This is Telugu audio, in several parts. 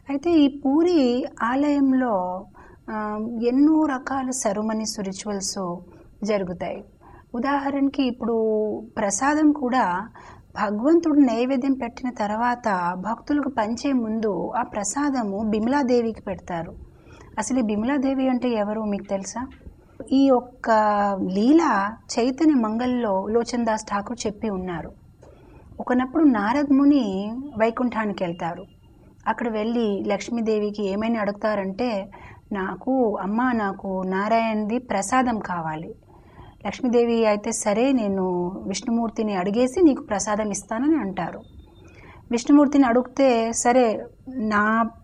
అయితే ఈ పూరి ఆలయంలో ఆ, ఎన్నో రకాల సెరమనీస్ రిచువల్స్ జరుగుతాయి ఉదాహరణకి ఇప్పుడు ప్రసాదం కూడా భగవంతుడు నైవేద్యం పెట్టిన తర్వాత భక్తులకు పంచే ముందు ఆ ప్రసాదము బిమలాదేవికి పెడతారు అసలు ఈ బిమలాదేవి అంటే ఎవరు మీకు తెలుసా ఈ యొక్క లీల చైతన్య మంగల్లో లోచన్ దాస్ ఠాకూర్ చెప్పి ఉన్నారు ఒకనప్పుడు నారద్ ముని వైకుంఠానికి వెళ్తారు అక్కడ వెళ్ళి లక్ష్మీదేవికి ఏమైనా అడుగుతారంటే నాకు అమ్మ నాకు నారాయణది ప్రసాదం కావాలి లక్ష్మీదేవి అయితే సరే నేను విష్ణుమూర్తిని అడిగేసి నీకు ప్రసాదం ఇస్తానని అంటారు విష్ణుమూర్తిని అడిగితే సరే నా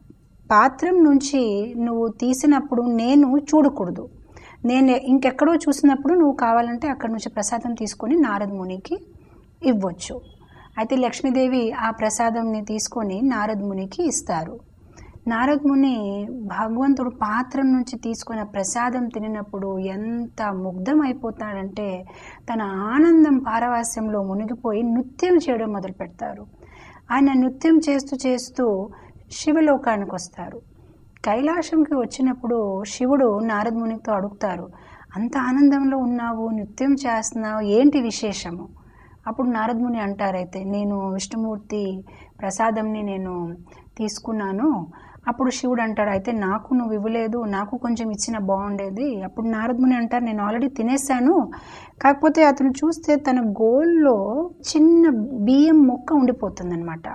పాత్రం నుంచి నువ్వు తీసినప్పుడు నేను చూడకూడదు నేను ఇంకెక్కడో చూసినప్పుడు నువ్వు కావాలంటే అక్కడ నుంచి ప్రసాదం తీసుకొని నారద మునికి ఇవ్వచ్చు అయితే లక్ష్మీదేవి ఆ ప్రసాదంని తీసుకొని నారద మునికి ఇస్తారు నారద ముని భగవంతుడు పాత్రం నుంచి తీసుకున్న ప్రసాదం తినినప్పుడు ఎంత ముగ్ధం అయిపోతాడంటే తన ఆనందం పారవాస్యంలో మునిగిపోయి నృత్యం చేయడం మొదలు పెడతారు ఆయన నృత్యం చేస్తూ చేస్తూ శివలోకానికి వస్తారు కైలాసంకి వచ్చినప్పుడు శివుడు నారద మునితో అడుగుతారు అంత ఆనందంలో ఉన్నావు నృత్యం చేస్తున్నావు ఏంటి విశేషము అప్పుడు నారద ముని అంటారైతే నేను విష్ణుమూర్తి ప్రసాదంని నేను తీసుకున్నాను అప్పుడు శివుడు అంటాడు అయితే నాకు నువ్వు ఇవ్వలేదు నాకు కొంచెం ఇచ్చిన బాగుండేది అప్పుడు నారదముని అంటారు నేను ఆల్రెడీ తినేసాను కాకపోతే అతను చూస్తే తన గోల్లో చిన్న బియ్యం మొక్క ఉండిపోతుందన్నమాట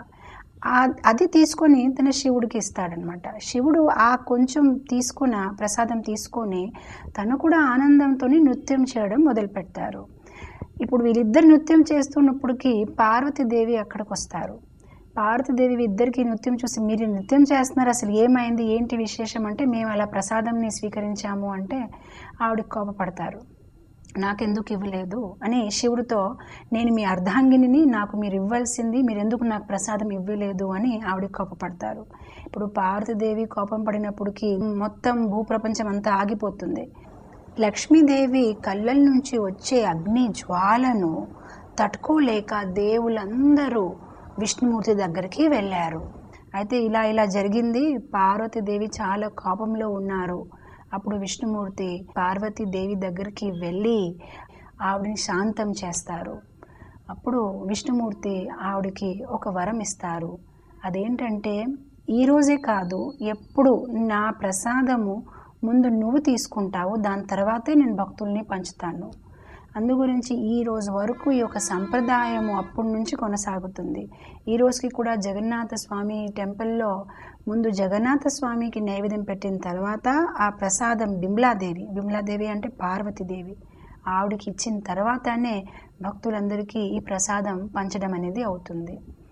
ఆ- అది తీసుకొని తన శివుడికి ఇస్తాడనమాట శివుడు ఆ కొంచెం తీసుకున్న ప్రసాదం తీసుకొని తను కూడా ఆనందంతో నృత్యం చేయడం మొదలు పెడతారు ఇప్పుడు వీళ్ళిద్దరు నృత్యం చేస్తున్నప్పటికీ పార్వతీదేవి అక్కడికి వస్తారు పార్వతీదేవి ఇద్దరికి నృత్యం చూసి మీరు నృత్యం చేస్తున్నారు అసలు ఏమైంది ఏంటి విశేషం అంటే మేము అలా ప్రసాదంని స్వీకరించాము అంటే ఆవిడకి కోపపడతారు నాకెందుకు ఇవ్వలేదు అని శివుడితో నేను మీ అర్ధాంగిని నాకు మీరు ఇవ్వాల్సింది మీరు ఎందుకు నాకు ప్రసాదం ఇవ్వలేదు అని ఆవిడ కోపపడతారు ఇప్పుడు పార్వతీదేవి కోపం పడినప్పటికీ మొత్తం భూప్రపంచం అంతా ఆగిపోతుంది లక్ష్మీదేవి కళ్ళల నుంచి వచ్చే అగ్ని జ్వాలను తట్టుకోలేక దేవులందరూ విష్ణుమూర్తి దగ్గరికి వెళ్ళారు అయితే ఇలా ఇలా జరిగింది పార్వతీదేవి చాలా కోపంలో ఉన్నారు అప్పుడు విష్ణుమూర్తి పార్వతీదేవి దగ్గరికి వెళ్ళి ఆవిడని శాంతం చేస్తారు అప్పుడు విష్ణుమూర్తి ఆవిడకి ఒక వరం ఇస్తారు అదేంటంటే ఈ రోజే కాదు ఎప్పుడు నా ప్రసాదము ముందు నువ్వు తీసుకుంటావు దాని తర్వాతే నేను భక్తుల్ని పంచుతాను అందు గురించి ఈ రోజు వరకు ఈ యొక్క సంప్రదాయము అప్పటి నుంచి కొనసాగుతుంది ఈ రోజుకి కూడా జగన్నాథ స్వామి టెంపుల్లో ముందు జగన్నాథ స్వామికి నైవేద్యం పెట్టిన తర్వాత ఆ ప్రసాదం బిమ్లాదేవి బిమ్లాదేవి అంటే పార్వతీదేవి ఆవిడకి ఇచ్చిన తర్వాతనే భక్తులందరికీ ఈ ప్రసాదం పంచడం అనేది అవుతుంది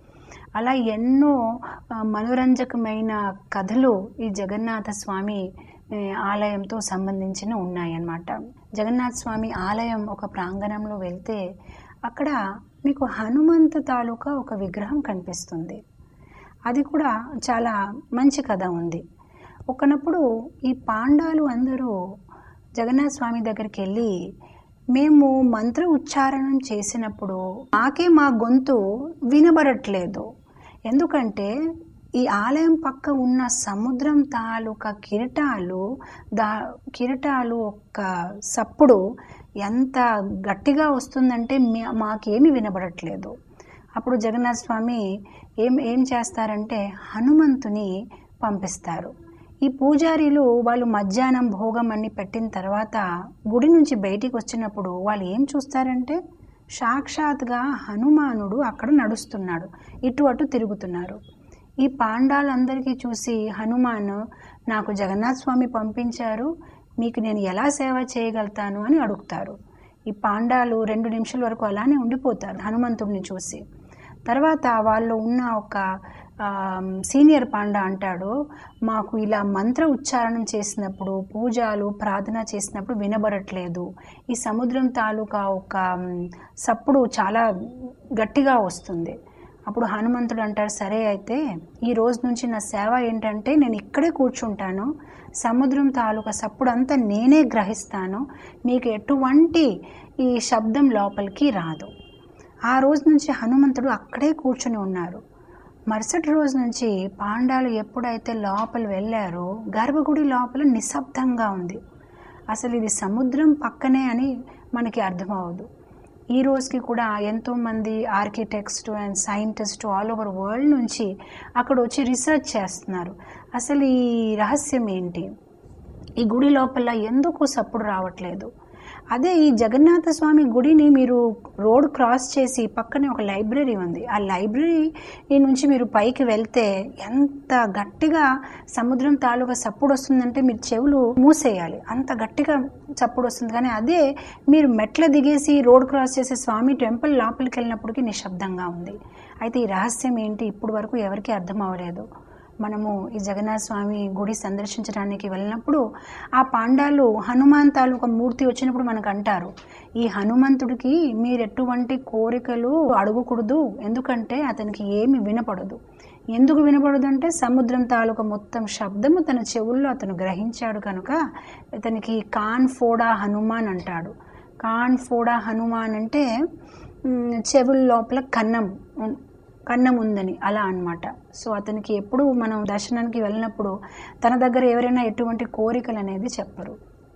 అలా ఎన్నో ఆ, మనోరంజకమైన కథలు ఈ జగన్నాథ స్వామి ఏ, ఆలయంతో సంబంధించిన ఉన్నాయన్నమాట జగన్నాథ స్వామి ఆలయం ఒక ప్రాంగణంలో వెళ్తే అక్కడ మీకు హనుమంతు తాలూకా ఒక విగ్రహం కనిపిస్తుంది అది కూడా చాలా మంచి కథ ఉంది ఒకనప్పుడు ఈ పాండాలు అందరూ జగన్నాథ స్వామి దగ్గరికి వెళ్ళి మేము మంత్ర ఉచ్చారణం చేసినప్పుడు మాకే మా గొంతు వినబడట్లేదు ఎందుకంటే ఈ ఆలయం పక్క ఉన్న సముద్రం తాలూకా కిరటాలు దా కిరటాలు ఒక్క సప్పుడు ఎంత గట్టిగా వస్తుందంటే మే- మాకేమీ వినబడట్లేదు అప్పుడు జగన్నాథ స్వామి ఏం ఏం చేస్తారంటే హనుమంతుని పంపిస్తారు ఈ పూజారీలు వాళ్ళు మధ్యాహ్నం భోగం అన్ని పెట్టిన తర్వాత గుడి నుంచి బయటికి వచ్చినప్పుడు వాళ్ళు ఏం చూస్తారంటే సాక్షాత్గా హనుమానుడు అక్కడ నడుస్తున్నాడు ఇటు అటు తిరుగుతున్నారు ఈ పాండాలందరికీ చూసి హనుమాన్ నాకు జగన్నాథ్ స్వామి పంపించారు మీకు నేను ఎలా సేవ చేయగలుగుతాను అని అడుగుతారు ఈ పాండాలు రెండు నిమిషాల వరకు అలానే ఉండిపోతారు హనుమంతుడిని చూసి తర్వాత వాళ్ళు ఉన్న ఒక ఆ, సీనియర్ పాండా అంటాడు మాకు ఇలా మంత్ర ఉచ్చారణం చేసినప్పుడు పూజలు ప్రార్థన చేసినప్పుడు వినబడట్లేదు ఈ సముద్రం తాలూకా ఒక మ్, సప్పుడు చాలా గట్టిగా వస్తుంది అప్పుడు హనుమంతుడు అంటారు సరే అయితే ఈ రోజు నుంచి నా సేవ ఏంటంటే నేను ఇక్కడే కూర్చుంటాను సముద్రం తాలూకా సప్పుడు అంతా నేనే గ్రహిస్తాను మీకు ఎటువంటి ఈ శబ్దం లోపలికి రాదు ఆ రోజు నుంచి హనుమంతుడు అక్కడే కూర్చుని ఉన్నారు మరుసటి రోజు నుంచి పాండాలు ఎప్పుడైతే లోపల వెళ్ళారో గర్భగుడి లోపల నిశ్శబ్దంగా ఉంది అసలు ఇది సముద్రం పక్కనే అని మనకి అర్థమవదు ఈ రోజుకి కూడా ఎంతోమంది architects and scientist all over world నుంచి అక్కడ వచ్చి రీసెర్చ్ చేస్తున్నారు అసలు ఈ రహస్యం ఏంటి ఈ గుడి లోపల ఎందుకు సప్పుడు రావట్లేదు అదే ఈ జగన్నాథ స్వామి గుడిని మీరు రోడ్ క్రాస్ చేసి పక్కనే ఒక లైబ్రరీ ఉంది ఆ లైబ్రరీ నుంచి మీరు పైకి వెళ్తే ఎంత గట్టిగా సముద్రం తాలూకా సప్పుడు వస్తుందంటే మీరు చెవులు మూసేయాలి అంత గట్టిగా చప్పుడు వస్తుంది కానీ అదే మీరు మెట్ల దిగేసి రోడ్ క్రాస్ చేసే స్వామి టెంపుల్ లోపలికి వెళ్ళినప్పటికీ నిశ్శబ్దంగా ఉంది అయితే ఈ రహస్యం ఏంటి ఇప్పుడు వరకు ఎవరికీ అర్థం అవ్వలేదు మనము ఈ జగన్నాథ స్వామి గుడి సందర్శించడానికి వెళ్ళినప్పుడు ఆ పాండాలు హనుమాన్ తాలూకా మూర్తి వచ్చినప్పుడు మనకు అంటారు ఈ హనుమంతుడికి మీరు ఎటువంటి కోరికలు అడగకూడదు ఎందుకంటే అతనికి ఏమి వినపడదు ఎందుకు వినపడదు అంటే సముద్రం తాలూకా మొత్తం శబ్దము తన చెవుల్లో అతను గ్రహించాడు కనుక ఇతనికి కాన్ ఫోడా హనుమాన్ అంటాడు కాన్ ఫోడా హనుమాన్ అంటే మ్, చెవుల లోపల కన్నం ఉం- కన్నం ఉందని అలా అన్నమాట సో అతనికి ఎప్పుడు మనం దర్శనానికి వెళ్ళినప్పుడు తన దగ్గర ఎవరైనా ఎటువంటి కోరికలు అనేది చెప్పరు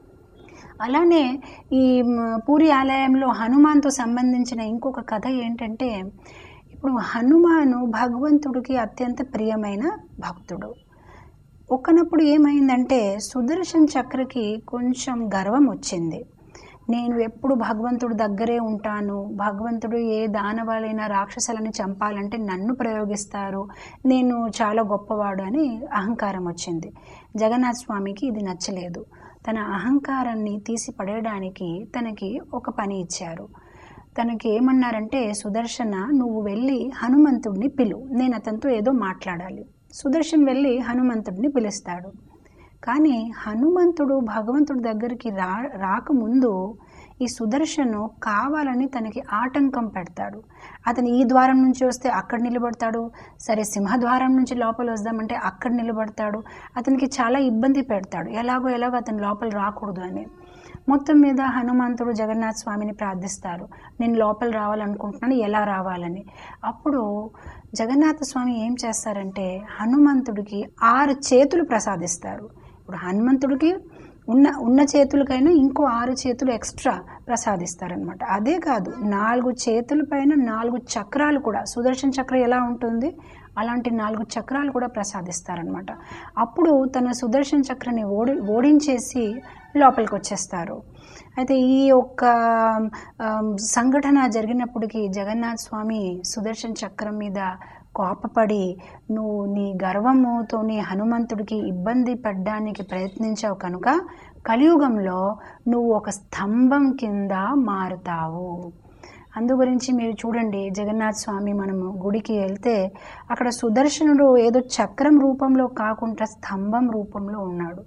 అలానే ఈ మ్, పూరి ఆలయంలో హనుమాన్తో సంబంధించిన ఇంకొక కథ ఏంటంటే ఇప్పుడు హనుమాను భగవంతుడికి అత్యంత ప్రియమైన భక్తుడు ఒకనప్పుడు ఏమైందంటే సుదర్శన్ చక్రకి కొంచెం గర్వం వచ్చింది నేను ఎప్పుడు భగవంతుడు దగ్గరే ఉంటాను భగవంతుడు ఏ దానవాళ్ళైనా రాక్షసులని చంపాలంటే నన్ను ప్రయోగిస్తారు నేను చాలా గొప్పవాడు అని అహంకారం వచ్చింది జగన్నాథ స్వామికి ఇది నచ్చలేదు తన అహంకారాన్ని తీసి పడేయడానికి తనకి ఒక పని ఇచ్చారు తనకి ఏమన్నారంటే సుదర్శన నువ్వు వెళ్ళి హనుమంతుడిని పిలు నేను అతనితో ఏదో మాట్లాడాలి సుదర్శన్ వెళ్ళి హనుమంతుడిని పిలుస్తాడు కానీ హనుమంతుడు భగవంతుడి దగ్గరికి రా రాకముందు ఈ సుదర్శను కావాలని తనకి ఆటంకం పెడతాడు అతను ఈ ద్వారం నుంచి వస్తే అక్కడ నిలబడతాడు సరే సింహద్వారం నుంచి లోపల వద్దామంటే అక్కడ నిలబడతాడు అతనికి చాలా ఇబ్బంది పెడతాడు ఎలాగో ఎలాగో అతను లోపల రాకూడదు అని మొత్తం మీద హనుమంతుడు జగన్నాథ స్వామిని ప్రార్థిస్తారు నేను లోపల రావాలనుకుంటున్నాను ఎలా రావాలని అప్పుడు జగన్నాథ స్వామి ఏం చేస్తారంటే హనుమంతుడికి ఆరు చేతులు ప్రసాదిస్తారు ఇప్పుడు హనుమంతుడికి ఉన్న ఉన్న చేతులకైనా ఇంకో ఆరు చేతులు ఎక్స్ట్రా ప్రసాదిస్తారనమాట అదే కాదు నాలుగు చేతుల పైన నాలుగు చక్రాలు కూడా సుదర్శన చక్రం ఎలా ఉంటుంది అలాంటి నాలుగు చక్రాలు కూడా ప్రసాదిస్తారనమాట అప్పుడు తన సుదర్శన చక్రాన్ని ఓడి ఓడించేసి లోపలికి వచ్చేస్తారు అయితే ఈ యొక్క ఆమ్, సంఘటన జరిగినప్పటికీ జగన్నాథ్ స్వామి సుదర్శన్ చక్రం మీద కోపపడి నువ్వు నీ గర్వముతో నీ హనుమంతుడికి ఇబ్బంది పడ్డానికి ప్రయత్నించావు కనుక కలియుగంలో నువ్వు ఒక స్తంభం కింద మారుతావు అందు గురించి మీరు చూడండి జగన్నాథ్ స్వామి మనము గుడికి వెళ్తే అక్కడ సుదర్శనుడు ఏదో చక్రం రూపంలో కాకుండా స్తంభం రూపంలో ఉన్నాడు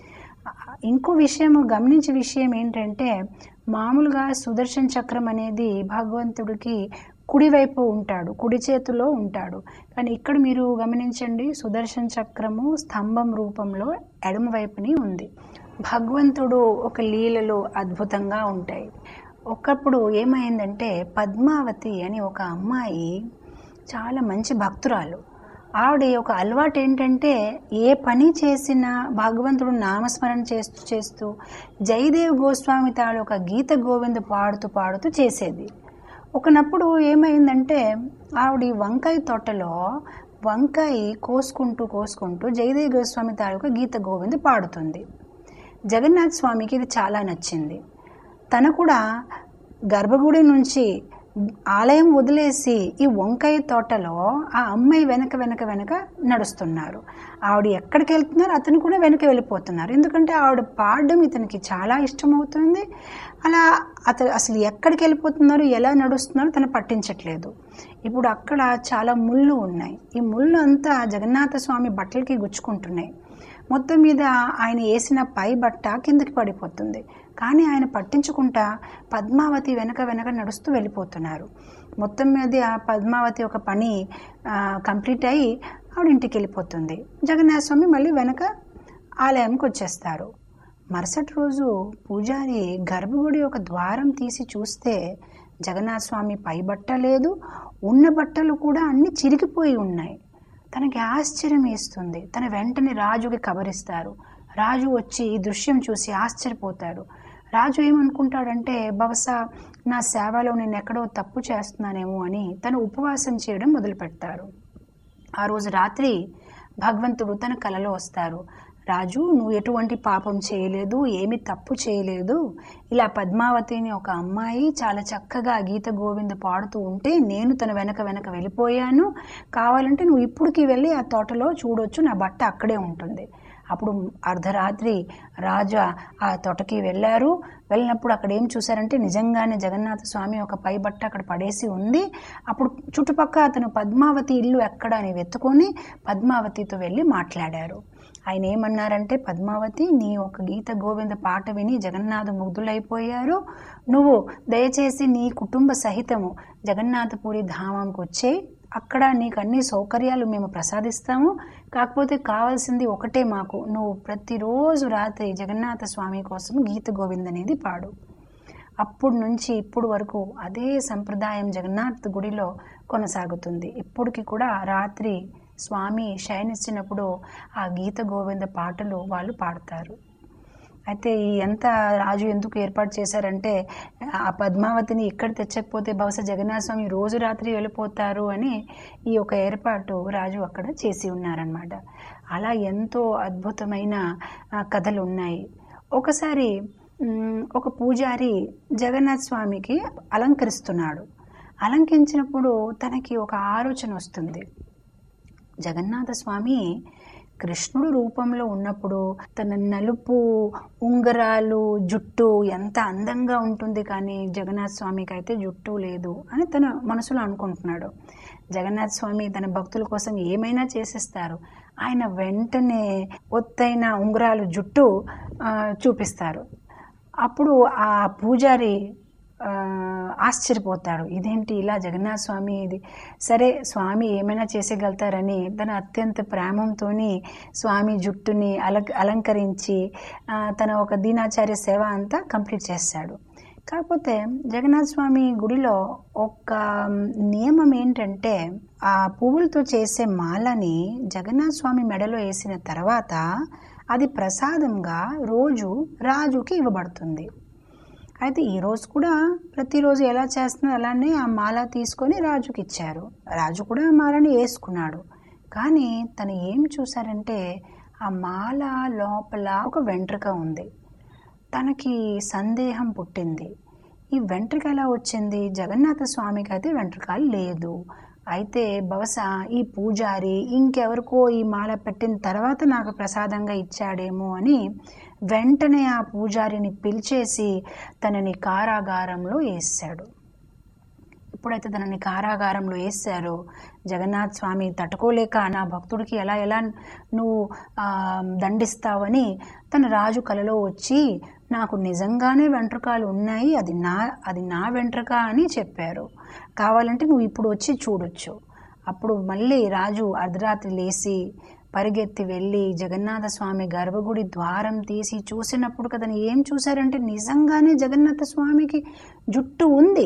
ఇంకో విషయం గమనించే విషయం ఏంటంటే మామూలుగా సుదర్శన చక్రం అనేది భగవంతుడికి కుడివైపు ఉంటాడు కుడి చేతిలో ఉంటాడు కానీ ఇక్కడ మీరు గమనించండి సుదర్శన చక్రము స్తంభం రూపంలో ఎడమ వైపుని ఉంది భగవంతుడు ఒక లీలలు అద్భుతంగా ఉంటాయి ఒకప్పుడు ఏమైందంటే పద్మావతి అని ఒక అమ్మాయి చాలా మంచి భక్తురాలు ఆవిడ ఒక అలవాటు ఏంటంటే ఏ పని చేసినా భగవంతుడు నామస్మరణ చేస్తూ చేస్తూ జయదేవ్ గోస్వామి తాలూకా గీత గోవింద పాడుతూ పాడుతూ చేసేది ఒకనప్పుడు ఏమైందంటే ఆవిడ ఈ వంకాయ తోటలో వంకాయ కోసుకుంటూ కోసుకుంటూ జయదేవ్ గోస్వామి తాలూకా గీత గోవింద పాడుతుంది జగన్నాథ్ స్వామికి ఇది చాలా నచ్చింది తను కూడా గర్భగుడి నుంచి ఆలయం వదిలేసి ఈ వంకాయ తోటలో ఆ అమ్మాయి వెనక వెనక వెనక నడుస్తున్నారు ఆవిడ ఎక్కడికి వెళ్తున్నారు అతను కూడా వెనక వెళ్ళిపోతున్నారు ఎందుకంటే ఆవిడ పాడడం ఇతనికి చాలా ఇష్టమవుతుంది అలా అతను అసలు ఎక్కడికి వెళ్ళిపోతున్నారు ఎలా నడుస్తున్నారో తను పట్టించట్లేదు ఇప్పుడు అక్కడ చాలా ముళ్ళు ఉన్నాయి ఈ ముళ్ళు అంతా జగన్నాథ స్వామి బట్టలకి గుచ్చుకుంటున్నాయి మొత్తం మీద ఆయన వేసిన పై బట్ట కిందకి పడిపోతుంది కానీ ఆయన పట్టించుకుంటా పద్మావతి వెనక వెనక నడుస్తూ వెళ్ళిపోతున్నారు మొత్తం మీద ఆ పద్మావతి ఒక పని ఆ, కంప్లీట్ అయ్యి ఆవిడ ఇంటికి వెళ్ళిపోతుంది జగన్నాథ స్వామి మళ్ళీ వెనక ఆలయంకి వచ్చేస్తారు మరుసటి రోజు పూజారి గర్భగుడి ఒక ద్వారం తీసి చూస్తే జగన్నాథ స్వామి పై బట్ట లేదు ఉన్న బట్టలు కూడా అన్ని చిరిగిపోయి ఉన్నాయి తనకి ఆశ్చర్యం వేస్తుంది తన వెంటనే రాజుకి కబరిస్తారు రాజు వచ్చి ఈ దృశ్యం చూసి ఆశ్చర్యపోతాడు రాజు ఏమనుకుంటాడంటే బహుశా నా సేవలో నేను ఎక్కడో తప్పు చేస్తున్నానేమో అని తను ఉపవాసం చేయడం మొదలు పెడతారు ఆ రోజు రాత్రి భగవంతుడు తన కలలో వస్తారు రాజు నువ్వు ఎటువంటి పాపం చేయలేదు ఏమి తప్పు చేయలేదు ఇలా పద్మావతిని ఒక అమ్మాయి చాలా చక్కగా గీత గోవింద పాడుతూ ఉంటే నేను తన వెనక వెనక వెళ్ళిపోయాను కావాలంటే నువ్వు ఇప్పటికి వెళ్ళి ఆ తోటలో చూడొచ్చు నా బట్ట అక్కడే ఉంటుంది అప్పుడు అర్ధరాత్రి రాజా ఆ తోటకి వెళ్ళారు వెళ్ళినప్పుడు అక్కడ ఏం చూశారంటే నిజంగానే జగన్నాథ స్వామి ఒక పై బట్ట అక్కడ పడేసి ఉంది అప్పుడు చుట్టుపక్క అతను పద్మావతి ఇల్లు ఎక్కడ అని వెతుకొని పద్మావతితో వెళ్ళి మాట్లాడారు ఆయన ఏమన్నారంటే పద్మావతి నీ ఒక గీత గోవింద పాట విని జగన్నాథ ముగ్ధులైపోయారు నువ్వు దయచేసి నీ కుటుంబ సహితము జగన్నాథపురి ధామంకి వచ్చే అక్కడ నీకు అన్ని సౌకర్యాలు మేము ప్రసాదిస్తాము కాకపోతే కావాల్సింది ఒకటే మాకు నువ్వు ప్రతిరోజు రాత్రి జగన్నాథ స్వామి కోసం గీత గోవింద్ అనేది పాడు అప్పుడు నుంచి ఇప్పుడు వరకు అదే సంప్రదాయం జగన్నాథ్ గుడిలో కొనసాగుతుంది ఇప్పటికి కూడా రాత్రి స్వామి శయనిచ్చినప్పుడు ఆ గీత గోవింద పాటలు వాళ్ళు పాడతారు అయితే ఈ ఎంత రాజు ఎందుకు ఏర్పాటు చేశారంటే ఆ పద్మావతిని ఇక్కడ తెచ్చకపోతే బహుశా జగన్నాథ స్వామి రోజు రాత్రి వెళ్ళిపోతారు అని ఈ ఒక ఏర్పాటు రాజు అక్కడ చేసి ఉన్నారనమాట అలా ఎంతో అద్భుతమైన ఆ, కథలు ఉన్నాయి ఒకసారి మ్, ఒక పూజారి జగన్నాథ్ స్వామికి అలంకరిస్తున్నాడు అలంకరించినప్పుడు తనకి ఒక ఆలోచన వస్తుంది జగన్నాథ స్వామి కృష్ణుడు రూపంలో ఉన్నప్పుడు తన నలుపు ఉంగరాలు జుట్టు ఎంత అందంగా ఉంటుంది కానీ జగన్నాథ స్వామికి అయితే జుట్టు లేదు అని తన మనసులో అనుకుంటున్నాడు జగన్నాథ స్వామి తన భక్తుల కోసం ఏమైనా చేసేస్తారు ఆయన వెంటనే ఒత్తైన ఉంగరాలు జుట్టు ఆ, చూపిస్తారు అప్పుడు ఆ పూజారి ఆ, ఆశ్చర్యపోతాడు ఇదేంటి ఇలా జగన్నాథ స్వామి ఇది సరే స్వామి ఏమైనా చేసేయగలుగుతారని తన అత్యంత ప్రేమంతో స్వామి జుట్టుని అల అలంకరించి ఆ, తన ఒక దీనాచార్య సేవ అంతా కంప్లీట్ చేస్తాడు కాకపోతే జగన్నాథ స్వామి గుడిలో ఒక నియమం ఏంటంటే ఆ పువ్వులతో చేసే మాలని జగన్నాథ స్వామి మెడలో వేసిన తర్వాత అది ప్రసాదంగా రోజు రాజుకి ఇవ్వబడుతుంది అయితే ఈ రోజు కూడా ప్రతిరోజు ఎలా చేస్తున్నారు అలానే ఆ మాల తీసుకొని రాజుకి ఇచ్చారు రాజు కూడా ఆ మాలని వేసుకున్నాడు కానీ తను ఏం చూశారంటే ఆ మాల లోపల ఒక వెంట్రుక ఉంది తనకి సందేహం పుట్టింది ఈ వెంట్రుక ఎలా వచ్చింది జగన్నాథ స్వామికి అయితే వెంట్రుక లేదు అయితే బహుశా ఈ పూజారి ఇంకెవరికో ఈ మాల పెట్టిన తర్వాత నాకు ప్రసాదంగా ఇచ్చాడేమో అని వెంటనే ఆ పూజారిని పిలిచేసి తనని కారాగారంలో వేసాడు ఎప్పుడైతే తనని కారాగారంలో వేసారో జగన్నాథ్ స్వామి తట్టుకోలేక నా భక్తుడికి ఎలా ఎలా నువ్వు ఆ, దండిస్తావని తన రాజు కలలో వచ్చి నాకు నిజంగానే వెంట్రుకలు ఉన్నాయి అది నా అది నా వెంట్రుక అని చెప్పారు కావాలంటే నువ్వు ఇప్పుడు వచ్చి చూడొచ్చు అప్పుడు మళ్ళీ రాజు అర్ధరాత్రి లేచి పరిగెత్తి వెళ్ళి జగన్నాథ స్వామి గర్భగుడి ద్వారం తీసి చూసినప్పుడు కదని ఏం చూశారంటే నిజంగానే జగన్నాథ స్వామికి జుట్టు ఉంది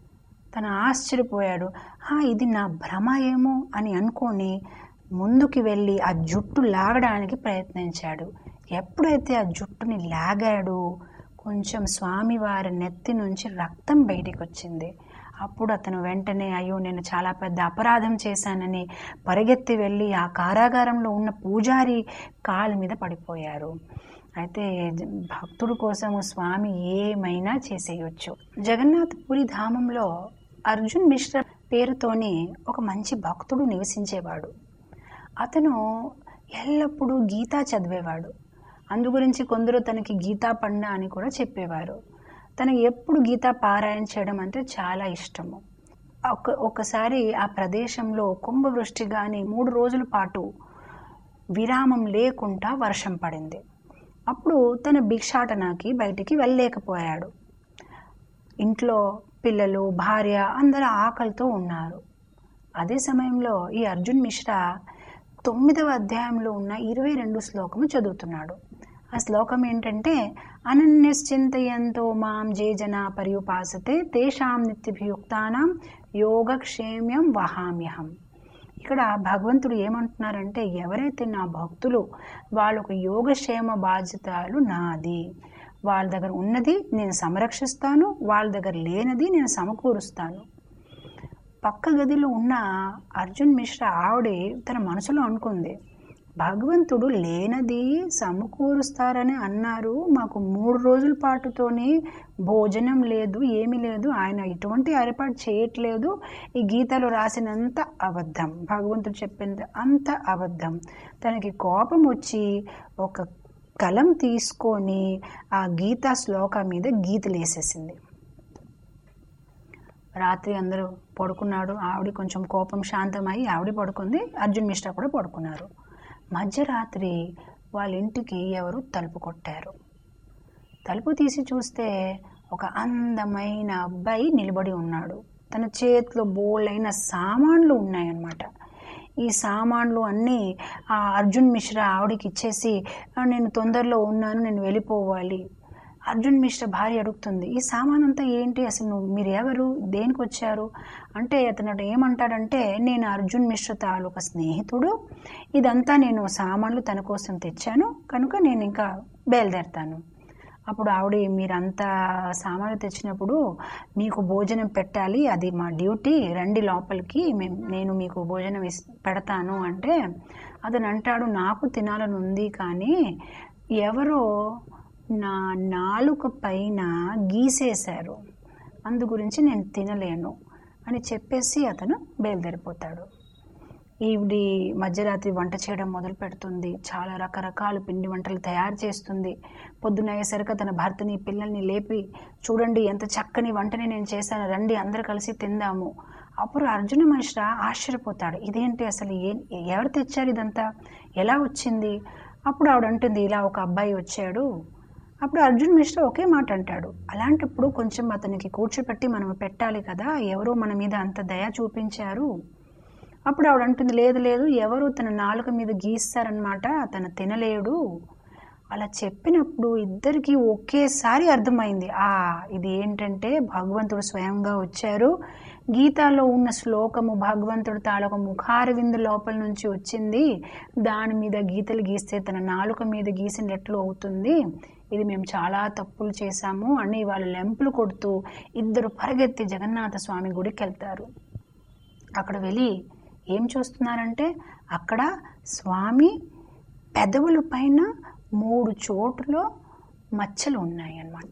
తను ఆశ్చర్యపోయాడు "హా, ఇది నా భ్రమ ఏమో అని అనుకొని ముందుకి వెళ్ళి ఆ జుట్టు లాగడానికి ప్రయత్నించాడు ఎప్పుడైతే ఆ జుట్టుని లాగాడు కొంచెం స్వామివారి నెత్తి నుంచి రక్తం బయటికి వచ్చింది అప్పుడు అతను వెంటనే అయ్యో నేను చాలా పెద్ద అపరాధం చేశానని పరిగెత్తి వెళ్ళి ఆ కారాగారంలో ఉన్న పూజారి కాలు మీద పడిపోయారు అయితే జ- భక్తుడు కోసము స్వామి ఏమైనా చేసేయొచ్చు జగన్నాథ్ పురి ధామంలో అర్జున్ మిశ్ర పేరుతోని ఒక మంచి భక్తుడు నివసించేవాడు అతను ఎల్లప్పుడూ గీతా చదివేవాడు అందు గురించి కొందరు తనకి గీతా పండ అని కూడా చెప్పేవారు తనకి ఎప్పుడు గీతా పారాయణ చేయడం అంటే చాలా ఇష్టము ఒక ఒకసారి ఆ ప్రదేశంలో కుంభవృష్టి కానీ మూడు రోజుల పాటు విరామం లేకుండా వర్షం పడింది అప్పుడు తన భిక్షాటనకి బయటికి వెళ్ళలేకపోయాడు ఇంట్లో పిల్లలు భార్య అందరూ ఆకలితో ఉన్నారు అదే సమయంలో ఈ అర్జున్ మిశ్రా తొమ్మిదవ అధ్యాయంలో ఉన్న ఇరవై రెండు శ్లోకము చదువుతున్నాడు ఆ శ్లోకం ఏంటంటే అనన్యశ్చింతయంతో మాం జే జన పర్యుపాసతే తేషాం నిత్యభియుక్తానాం యోగక్షేమ్యం వహామ్యహం ఇక్కడ భగవంతుడు ఏమంటున్నారంటే ఎవరైతే నా భక్తులు వాళ్ళకు యోగక్షేమ బాధ్యతలు నాది వాళ్ళ దగ్గర ఉన్నది నేను సంరక్షిస్తాను వాళ్ళ దగ్గర లేనిది నేను సమకూరుస్తాను పక్క గదిలో ఉన్న అర్జున్ మిశ్రా ఆవిడ తన మనసులో అనుకుంది భగవంతుడు లేనది సమకూరుస్తారని అన్నారు మాకు మూడు రోజుల పాటుతోనే భోజనం లేదు ఏమీ లేదు ఆయన ఎటువంటి ఏర్పాటు చేయట్లేదు ఈ గీతలో రాసినంత అబద్ధం భగవంతుడు చెప్పింది అంత అబద్ధం తనకి కోపం వచ్చి ఒక కలం తీసుకొని ఆ గీతా శ్లోక మీద గీతలు వేసేసింది రాత్రి అందరూ పడుకున్నాడు ఆవిడ కొంచెం కోపం శాంతమై ఆవిడ పడుకుంది అర్జున్ మిశ్రా కూడా పడుకున్నారు మధ్యరాత్రి వాళ్ళ ఇంటికి ఎవరు తలుపు కొట్టారు తలుపు తీసి చూస్తే ఒక అందమైన అబ్బాయి నిలబడి ఉన్నాడు తన చేతిలో బోల్డైన సామాన్లు ఉన్నాయన్నమాట ఈ సామాన్లు అన్నీ ఆ అర్జున్ మిశ్రా ఆవిడకి ఇచ్చేసి "ఆ, నేను తొందరలో ఉన్నాను నేను వెళ్ళిపోవాలి అర్జున్ మిశ్రా భార్య అడుగుతుంది ఈ సామాన్ అంతా ఏంటి అసలు నువ్వు మీరు ఎవరు దేనికి వచ్చారు అంటే అతను ఏమంటాడంటే నేను అర్జున్ మిశ్రా తాలూకా స్నేహితుడు ఇదంతా నేను సామాన్లు తన కోసం తెచ్చాను కనుక నేను ఇంకా బయలుదేరుతాను అప్పుడు ఆవిడ మీరంతా సామాన్లు తెచ్చినప్పుడు మీకు భోజనం పెట్టాలి అది మా డ్యూటీ రండి లోపలికి మేం- నేను మీకు భోజనం ఇస్ పెడతాను అంటే అతను అంటాడు నాకు తినాలని ఉంది కానీ ఎవరో నా నాలుక పైన గీసేశారు అందు గురించి నేను తినలేను అని చెప్పేసి అతను బయలుదేరిపోతాడు ఈవిడి మధ్యరాత్రి వంట చేయడం మొదలు పెడుతుంది చాలా రకరకాల పిండి వంటలు తయారు చేస్తుంది పొద్దున అయ్యేసరికి తన భర్తని పిల్లల్ని లేపి చూడండి ఎంత చక్కని వంటని నేను చేశాను రండి అందరు కలిసి తిందాము అప్పుడు అర్జున మిశ్రా ఆశ్చర్యపోతాడు ఇదేంటి అసలు ఏ ఎవరు తెచ్చారు ఇదంతా ఎలా వచ్చింది అప్పుడు ఆవిడ అంటుంది ఇలా ఒక అబ్బాయి వచ్చాడు అప్పుడు అర్జున్ మిశ్రా ఒకే మాట అంటాడు అలాంటప్పుడు కొంచెం అతనికి కూర్చోపెట్టి మనం పెట్టాలి కదా ఎవరో మన మీద అంత దయ చూపించారు అప్పుడు ఆవిడ అంటుంది లేదు లేదు ఎవరు తన నాలుక మీద గీస్తారనమాట తను తినలేడు అలా చెప్పినప్పుడు ఇద్దరికి ఒకేసారి అర్థమైంది ఆ ఇది ఏంటంటే భగవంతుడు స్వయంగా వచ్చారు గీతాలో ఉన్న శ్లోకము భగవంతుడు తాలూక ముఖారవిందు లోపల నుంచి వచ్చింది దాని మీద గీతలు గీస్తే తన నాలుక మీద గీసినట్లు అవుతుంది ఇది మేము చాలా తప్పులు చేశాము అని వాళ్ళు లెంపులు కొడుతూ ఇద్దరు పరిగెత్తి జగన్నాథ స్వామి గుడికి వెళ్తారు అక్కడ వెళ్ళి ఏం చూస్తున్నారంటే అక్కడ స్వామి పెదవుల పైన మూడు చోట్ల మచ్చలు ఉన్నాయి అన్నమాట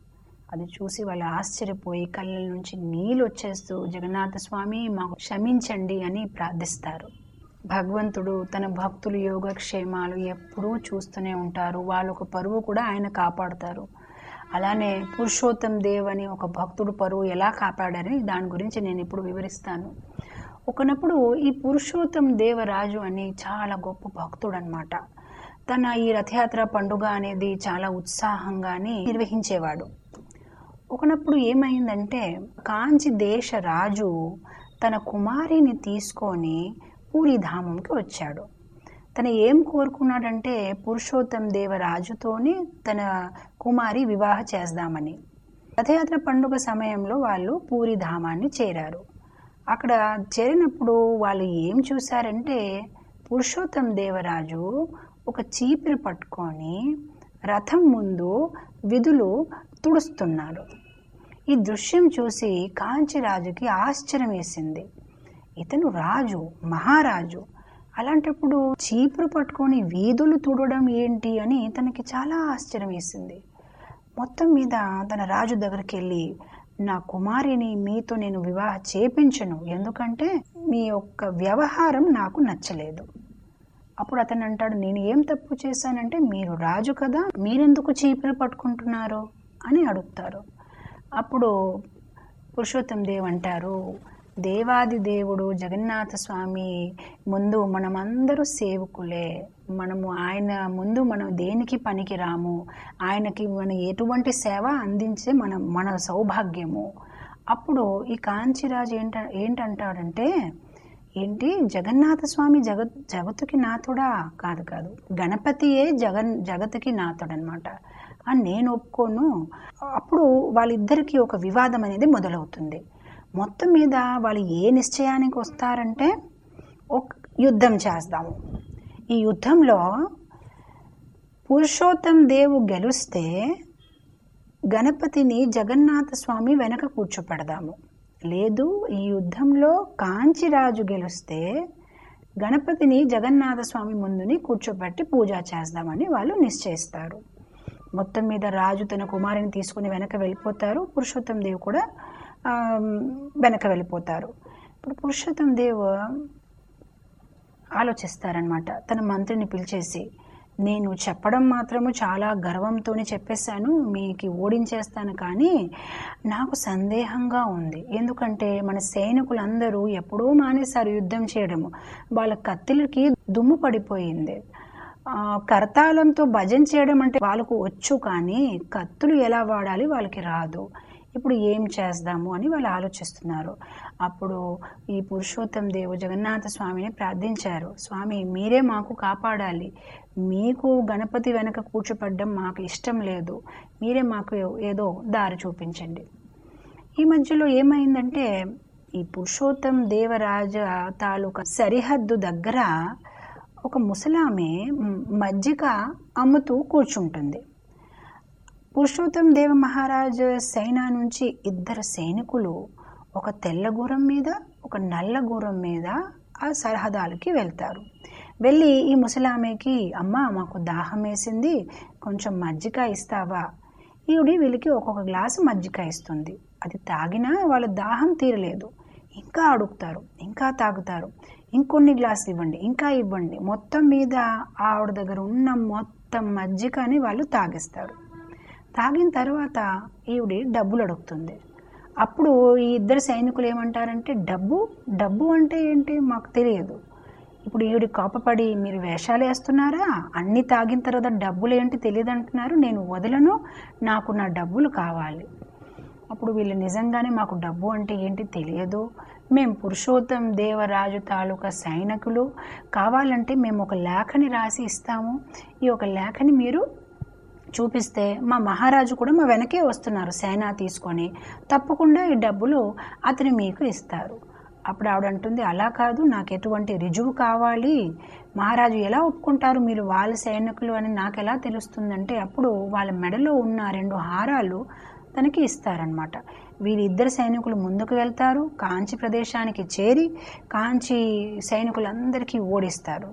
అది చూసి వాళ్ళు ఆశ్చర్యపోయి కళ్ళ నుంచి నీళ్ళు వచ్చేస్తూ జగన్నాథ స్వామి మాకు క్షమించండి అని ప్రార్థిస్తారు భగవంతుడు తన భక్తులు యోగక్షేమాలు ఎప్పుడూ చూస్తూనే ఉంటారు వాళ్ళొక పరువు కూడా ఆయన కాపాడుతారు అలానే పురుషోత్తం దేవ్ అని ఒక భక్తుడు పరువు ఎలా కాపాడారని దాని గురించి నేను ఇప్పుడు వివరిస్తాను ఒకనప్పుడు ఈ పురుషోత్తం దేవరాజు అని చాలా గొప్ప భక్తుడు అనమాట తన ఈ రథయాత్ర పండుగ అనేది చాలా ఉత్సాహంగానే నిర్వహించేవాడు ఒకనప్పుడు ఏమైందంటే కాంచి దేశ రాజు తన కుమారిని తీసుకొని పూరిధామంకి వచ్చాడు తను ఏం కోరుకున్నాడంటే పురుషోత్తం దేవరాజుతోని తన కుమారి వివాహ చేద్దామని రథయాత్ర పండుగ సమయంలో వాళ్ళు పూరిధామాన్ని చేరారు అక్కడ చేరినప్పుడు వాళ్ళు ఏం చూశారంటే పురుషోత్తం దేవరాజు ఒక చీపిరి పట్టుకొని రథం ముందు విధులు తుడుస్తున్నారు ఈ దృశ్యం చూసి కాంచిరాజుకి ఆశ్చర్యం వేసింది ఇతను రాజు మహారాజు అలాంటప్పుడు చీపురు పట్టుకొని వీధులు తుడవడం ఏంటి అని తనకి చాలా ఆశ్చర్యం వేసింది మొత్తం మీద తన రాజు దగ్గరికి వెళ్ళి నా కుమారిని మీతో నేను వివాహ చేపించను ఎందుకంటే మీ యొక్క వ్యవహారం నాకు నచ్చలేదు అప్పుడు అతను అంటాడు నేను ఏం తప్పు చేశానంటే మీరు రాజు కదా మీరెందుకు చీపురు పట్టుకుంటున్నారు అని అడుగుతారు అప్పుడు పురుషోత్తం దేవ్ అంటారు దేవాది దేవుడు జగన్నాథ స్వామి ముందు మనమందరూ సేవకులే మనము ఆయన ముందు మనం దేనికి పనికి రాము ఆయనకి మనం ఎటువంటి సేవ అందించే మన మన సౌభాగ్యము అప్పుడు ఈ కాంచిరాజు ఏంట ఏంటంటాడంటే ఏంటి జగన్నాథ స్వామి జగత్ జగత్తుకి నాథుడా కాదు కాదు గణపతియే జగన్ జగత్తుకి నాథుడనమాట అని నేను ఒప్పుకోను అప్పుడు వాళ్ళిద్దరికీ ఒక వివాదం అనేది మొదలవుతుంది మొత్తం మీద వాళ్ళు ఏ నిశ్చయానికి వస్తారంటే ఒక యుద్ధం చేద్దాము ఈ యుద్ధంలో పురుషోత్తం దేవు గెలుస్తే గణపతిని జగన్నాథ స్వామి వెనక కూర్చోపెడదాము లేదు ఈ యుద్ధంలో కాంచిరాజు గెలుస్తే గణపతిని జగన్నాథ స్వామి ముందుని కూర్చోబెట్టి పూజ చేద్దామని వాళ్ళు నిశ్చయిస్తారు మొత్తం మీద రాజు తన కుమారుని తీసుకుని వెనక వెళ్ళిపోతారు పురుషోత్తం దేవ్ కూడా ఆ, వెనక వెళ్ళిపోతారు ఇప్పుడు పురుషోత్తం దేవ్ ఆలోచిస్తారనమాట తన మంత్రిని పిలిచేసి నేను చెప్పడం మాత్రము చాలా గర్వంతో చెప్పేశాను మీకు ఓడించేస్తాను కానీ నాకు సందేహంగా ఉంది ఎందుకంటే మన సైనికులందరూ ఎప్పుడో మానేశారు యుద్ధం చేయడము వాళ్ళ కత్తిలకి దుమ్ము పడిపోయింది ఆ, కరతాళంతో భజన చేయడం అంటే వాళ్ళకు వచ్చు కానీ కత్తులు ఎలా వాడాలి వాళ్ళకి రాదు ఇప్పుడు ఏం చేద్దాము అని వాళ్ళు ఆలోచిస్తున్నారు అప్పుడు ఈ పురుషోత్తం దేవు జగన్నాథ స్వామిని ప్రార్థించారు స్వామి మీరే మాకు కాపాడాలి మీకు గణపతి వెనక కూర్చోపడ్డం మాకు ఇష్టం లేదు మీరే మాకు ఏదో దారి చూపించండి ఈ మధ్యలో ఏమైందంటే ఈ పురుషోత్తం దేవరాజ తాలూకా సరిహద్దు దగ్గర ఒక ముసలామె మ్, మజ్జిగ అమ్ముతూ కూర్చుంటుంది పురుషోత్తం దేవ మహారాజ్ సైనా నుంచి ఇద్దరు సైనికులు ఒక తెల్ల గుర్రం మీద ఒక నల్ల గుర్రం మీద ఆ సరహదాలకి వెళ్తారు వెళ్ళి ఈ ముసలామెకి అమ్మ మాకు దాహం వేసింది కొంచెం మజ్జిగ ఇస్తావా ఈవిడి వీళ్ళకి ఒక్కొక్క గ్లాసు మజ్జిగ ఇస్తుంది అది తాగినా వాళ్ళ దాహం తీరలేదు ఇంకా అడుగుతారు ఇంకా తాగుతారు ఇంకొన్ని గ్లాసులు ఇవ్వండి ఇంకా ఇవ్వండి మొత్తం మీద ఆవిడ దగ్గర ఉన్న మొత్తం మజ్జిగని వాళ్ళు తాగేస్తారు తాగిన తర్వాత ఈవిడి డబ్బులు అడుగుతుంది అప్పుడు ఈ ఇద్దరు సైనికులు ఏమంటారంటే డబ్బు డబ్బు అంటే ఏంటి మాకు తెలియదు ఇప్పుడు ఈవిడి కోపపడి మీరు వేషాలు వేస్తున్నారా అన్ని తాగిన తర్వాత డబ్బులు ఏంటి తెలియదు అంటున్నారు నేను వదలను నాకు నా డబ్బులు కావాలి అప్పుడు వీళ్ళు నిజంగానే మాకు డబ్బు అంటే ఏంటి తెలియదు మేము పురుషోత్తం దేవరాజు తాలూకా సైనికులు కావాలంటే మేము ఒక లేఖని రాసి ఇస్తాము ఈ ఒక లేఖని మీరు చూపిస్తే మా మహారాజు కూడా మా వెనకే వస్తున్నారు సేనా తీసుకొని తప్పకుండా ఈ డబ్బులు అతను మీకు ఇస్తారు అప్పుడు ఆవిడ అంటుంది అలా కాదు నాకు ఎటువంటి రుజువు కావాలి మహారాజు ఎలా ఒప్పుకుంటారు మీరు వాళ్ళ సైనికులు అని నాకు ఎలా తెలుస్తుందంటే అప్పుడు వాళ్ళ మెడలో ఉన్న రెండు హారాలు తనకి ఇస్తారనమాట వీరిద్దరు సైనికులు ముందుకు వెళ్తారు కాంచి ప్రదేశానికి చేరి కాంచి సైనికులందరికీ ఓడిస్తారు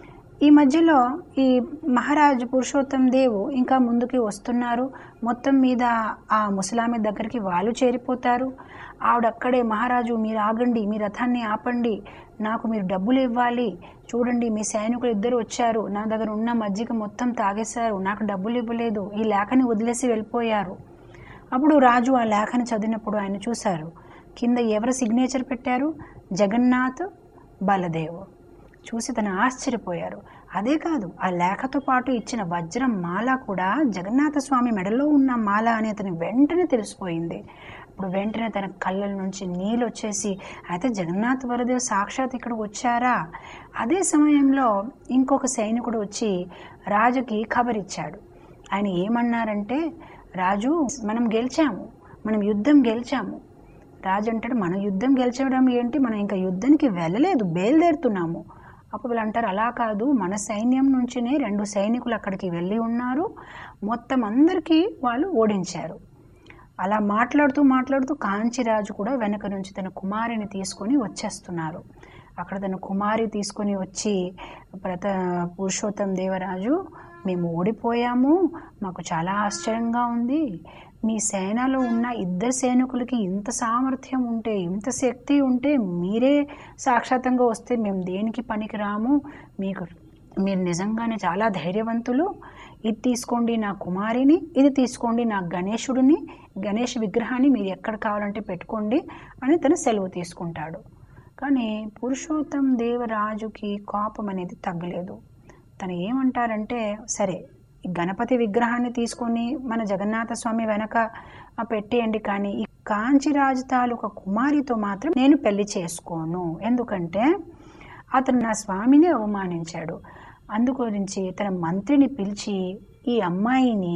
ఈ మధ్యలో ఈ మహారాజు పురుషోత్తం దేవు ఇంకా ముందుకి వస్తున్నారు మొత్తం మీద ఆ ముసలామి దగ్గరికి వాళ్ళు చేరిపోతారు ఆవిడ అక్కడే మహారాజు మీరు ఆగండి మీ రథాన్ని ఆపండి నాకు మీరు డబ్బులు ఇవ్వాలి చూడండి మీ సైనికులు ఇద్దరు వచ్చారు నా దగ్గర ఉన్న మజ్జిగ మొత్తం తాగేశారు నాకు డబ్బులు ఇవ్వలేదు ఈ లేఖని వదిలేసి వెళ్ళిపోయారు అప్పుడు రాజు ఆ లేఖని చదివినప్పుడు ఆయన చూశారు కింద ఎవరు సిగ్నేచర్ పెట్టారు జగన్నాథ్ బలదేవ్ చూసి తను ఆశ్చర్యపోయారు అదే కాదు ఆ లేఖతో పాటు ఇచ్చిన వజ్రం మాల కూడా జగన్నాథ స్వామి మెడలో ఉన్న మాల అని అతని వెంటనే తెలిసిపోయింది ఇప్పుడు వెంటనే తన కళ్ళ నుంచి నీళ్ళు వచ్చేసి అయితే జగన్నాథ్ వరదేవ్ సాక్షాత్ ఇక్కడికి వచ్చారా అదే సమయంలో ఇంకొక సైనికుడు వచ్చి రాజుకి ఖబరిచ్చాడు ఆయన ఏమన్నారంటే రాజు మనం గెలిచాము మనం యుద్ధం గెలిచాము రాజు అంటాడు మనం యుద్ధం గెలిచడం ఏంటి మనం ఇంకా యుద్ధానికి వెళ్ళలేదు బయలుదేరుతున్నాము అప్పుడు వీళ్ళు అంటారు అలా కాదు మన సైన్యం నుంచినే రెండు సైనికులు అక్కడికి వెళ్ళి ఉన్నారు మొత్తం అందరికీ వాళ్ళు ఓడించారు అలా మాట్లాడుతూ మాట్లాడుతూ కాంచిరాజు కూడా వెనక నుంచి తన కుమారిని తీసుకొని వచ్చేస్తున్నారు అక్కడ తన కుమారి తీసుకొని వచ్చి ప్రత పురుషోత్తం దేవరాజు మేము ఓడిపోయాము మాకు చాలా ఆశ్చర్యంగా ఉంది మీ సేనలో ఉన్న ఇద్దరు సైనికులకి ఇంత సామర్థ్యం ఉంటే ఇంత శక్తి ఉంటే మీరే సాక్షాత్తంగా వస్తే మేము దేనికి పనికిరాము మీకు మీరు నిజంగానే చాలా ధైర్యవంతులు ఇది తీసుకోండి నా కుమారిని ఇది తీసుకోండి నా గణేశుడిని గణేష్ విగ్రహాన్ని మీరు ఎక్కడ కావాలంటే పెట్టుకోండి అని తను సెలవు తీసుకుంటాడు కానీ పురుషోత్తం దేవరాజుకి కోపం అనేది తగ్గలేదు తను ఏమంటారంటే సరే ఈ గణపతి విగ్రహాన్ని తీసుకొని మన జగన్నాథ స్వామి వెనక ఆ పెట్టేయండి కానీ ఈ కాంచిరాజు తాలూకా కుమారితో మాత్రం నేను పెళ్లి చేసుకోను ఎందుకంటే అతను నా స్వామిని అవమానించాడు అందుగురించి తన మంత్రిని పిలిచి ఈ అమ్మాయిని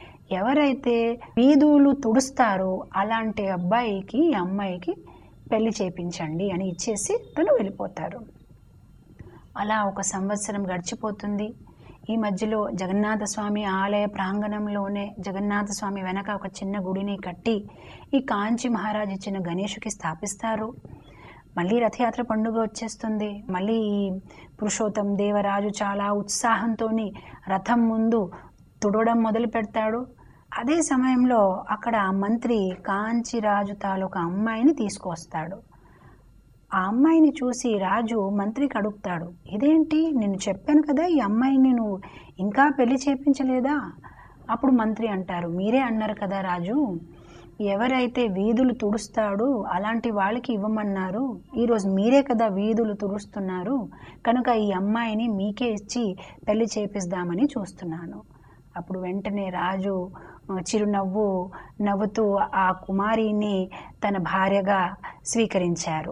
ఎవరైతే వీధులు తుడుస్తారో అలాంటి అబ్బాయికి ఈ అమ్మాయికి పెళ్లి చేపించండి అని ఇచ్చేసి తను వెళ్ళిపోతారు అలా ఒక సంవత్సరం గడిచిపోతుంది ఈ మధ్యలో జగన్నాథ స్వామి ఆలయ ప్రాంగణంలోనే జగన్నాథ స్వామి వెనక ఒక చిన్న గుడిని కట్టి ఈ కాంచి మహారాజ్ ఇచ్చిన గణేషుకి స్థాపిస్తారు మళ్ళీ రథయాత్ర పండుగ వచ్చేస్తుంది మళ్ళీ ఈ పురుషోత్తం దేవరాజు చాలా ఉత్సాహంతో రథం ముందు తుడవడం మొదలు పెడతాడు అదే సమయంలో అక్కడ ఆ మంత్రి కాంచిరాజు తాలూకా అమ్మాయిని తీసుకొస్తాడు ఆ అమ్మాయిని చూసి రాజు మంత్రికి అడుగుతాడు ఇదేంటి నేను చెప్పాను కదా ఈ అమ్మాయిని నువ్వు ఇంకా పెళ్లి చేపించలేదా అప్పుడు మంత్రి అంటారు మీరే అన్నారు కదా రాజు ఎవరైతే వీధులు తుడుస్తాడో అలాంటి వాళ్ళకి ఇవ్వమన్నారు ఈరోజు మీరే కదా వీధులు తుడుస్తున్నారు కనుక ఈ అమ్మాయిని మీకే ఇచ్చి పెళ్లి చేపిస్తామని చూస్తున్నాను అప్పుడు వెంటనే రాజు ఆ, చిరునవ్వు నవ్వుతూ ఆ కుమారిని తన భార్యగా స్వీకరించారు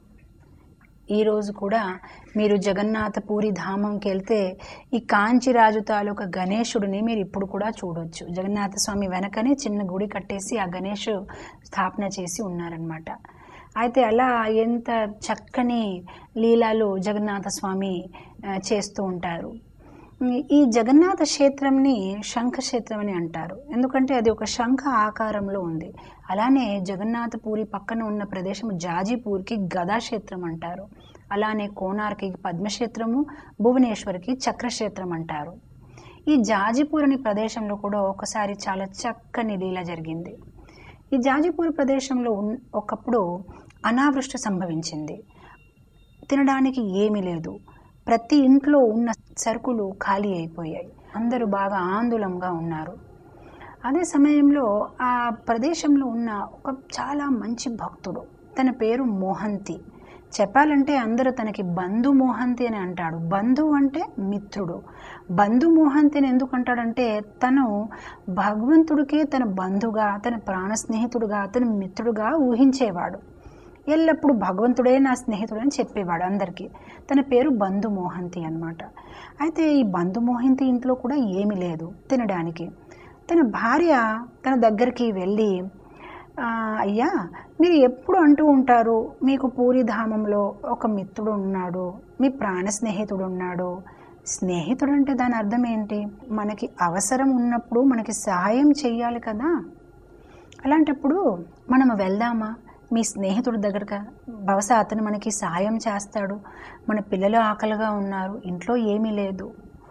ఈరోజు కూడా మీరు జగన్నాథ పూరి ధామంకి వెళ్తే ఈ కాంచిరాజు తాలూకా గణేశుడిని మీరు ఇప్పుడు కూడా చూడొచ్చు జగన్నాథ స్వామి వెనకనే చిన్న గుడి కట్టేసి ఆ గణేష్ స్థాపన చేసి ఉన్నారనమాట అయితే అలా ఎంత చక్కని లీలాలు జగన్నాథ స్వామి ఆ, చేస్తూ ఉంటారు ఈ జగన్నాథ క్షేత్రంని శంఖ క్షేత్రం అని అంటారు ఎందుకంటే అది ఒక శంఖ ఆకారంలో ఉంది అలానే జగన్నాథ పూరి పక్కన ఉన్న ప్రదేశం జాజీపూర్కి గదా క్షేత్రం అంటారు అలానే కోనార్కి పద్మక్షేత్రము భువనేశ్వర్కి చక్రక్షేత్రం అంటారు ఈ జాజిపూర్ అనే ప్రదేశంలో కూడా ఒకసారి చాలా చక్కని లీల జరిగింది ఈ జాజిపూర్ ప్రదేశంలో ఉన్- ఒకప్పుడు అనావృష్టి సంభవించింది తినడానికి ఏమీ లేదు ప్రతి ఇంట్లో ఉన్న సరుకులు ఖాళీ అయిపోయాయి అందరూ బాగా ఆందోళనగా ఉన్నారు అదే సమయంలో ఆ ప్రదేశంలో ఉన్న ఒక చాలా మంచి భక్తుడు తన పేరు మోహంతి చెప్పాలంటే అందరూ తనకి బంధు మోహంతి అని అంటాడు బంధు అంటే మిత్రుడు బంధు మోహంతి అని ఎందుకు అంటాడంటే తను భగవంతుడికే తన బంధుగా తన ప్రాణ స్నేహితుడుగా తన మిత్రుడుగా ఊహించేవాడు ఎల్లప్పుడూ భగవంతుడే నా స్నేహితుడు అని చెప్పేవాడు అందరికీ తన పేరు బంధు మోహంతి అన్నమాట అయితే ఈ బంధు మోహంతి ఇంట్లో కూడా ఏమీ లేదు తినడానికి తన భార్య తన దగ్గరికి వెళ్ళి "ఆ, అయ్యా మీరు ఎప్పుడు అంటూ ఉంటారు మీకు పూరిధామంలో ఒక మిత్రుడు ఉన్నాడు మీ ప్రాణ స్నేహితుడు ఉన్నాడు స్నేహితుడు అంటే దాని అర్థం ఏంటి మనకి అవసరం ఉన్నప్పుడు మనకి సహాయం చెయ్యాలి కదా అలాంటప్పుడు మనం వెళ్దామా మీ స్నేహితుడి దగ్గరగా బహుశా అతను మనకి సాయం చేస్తాడు మన పిల్లలు ఆకలిగా ఉన్నారు ఇంట్లో ఏమీ లేదు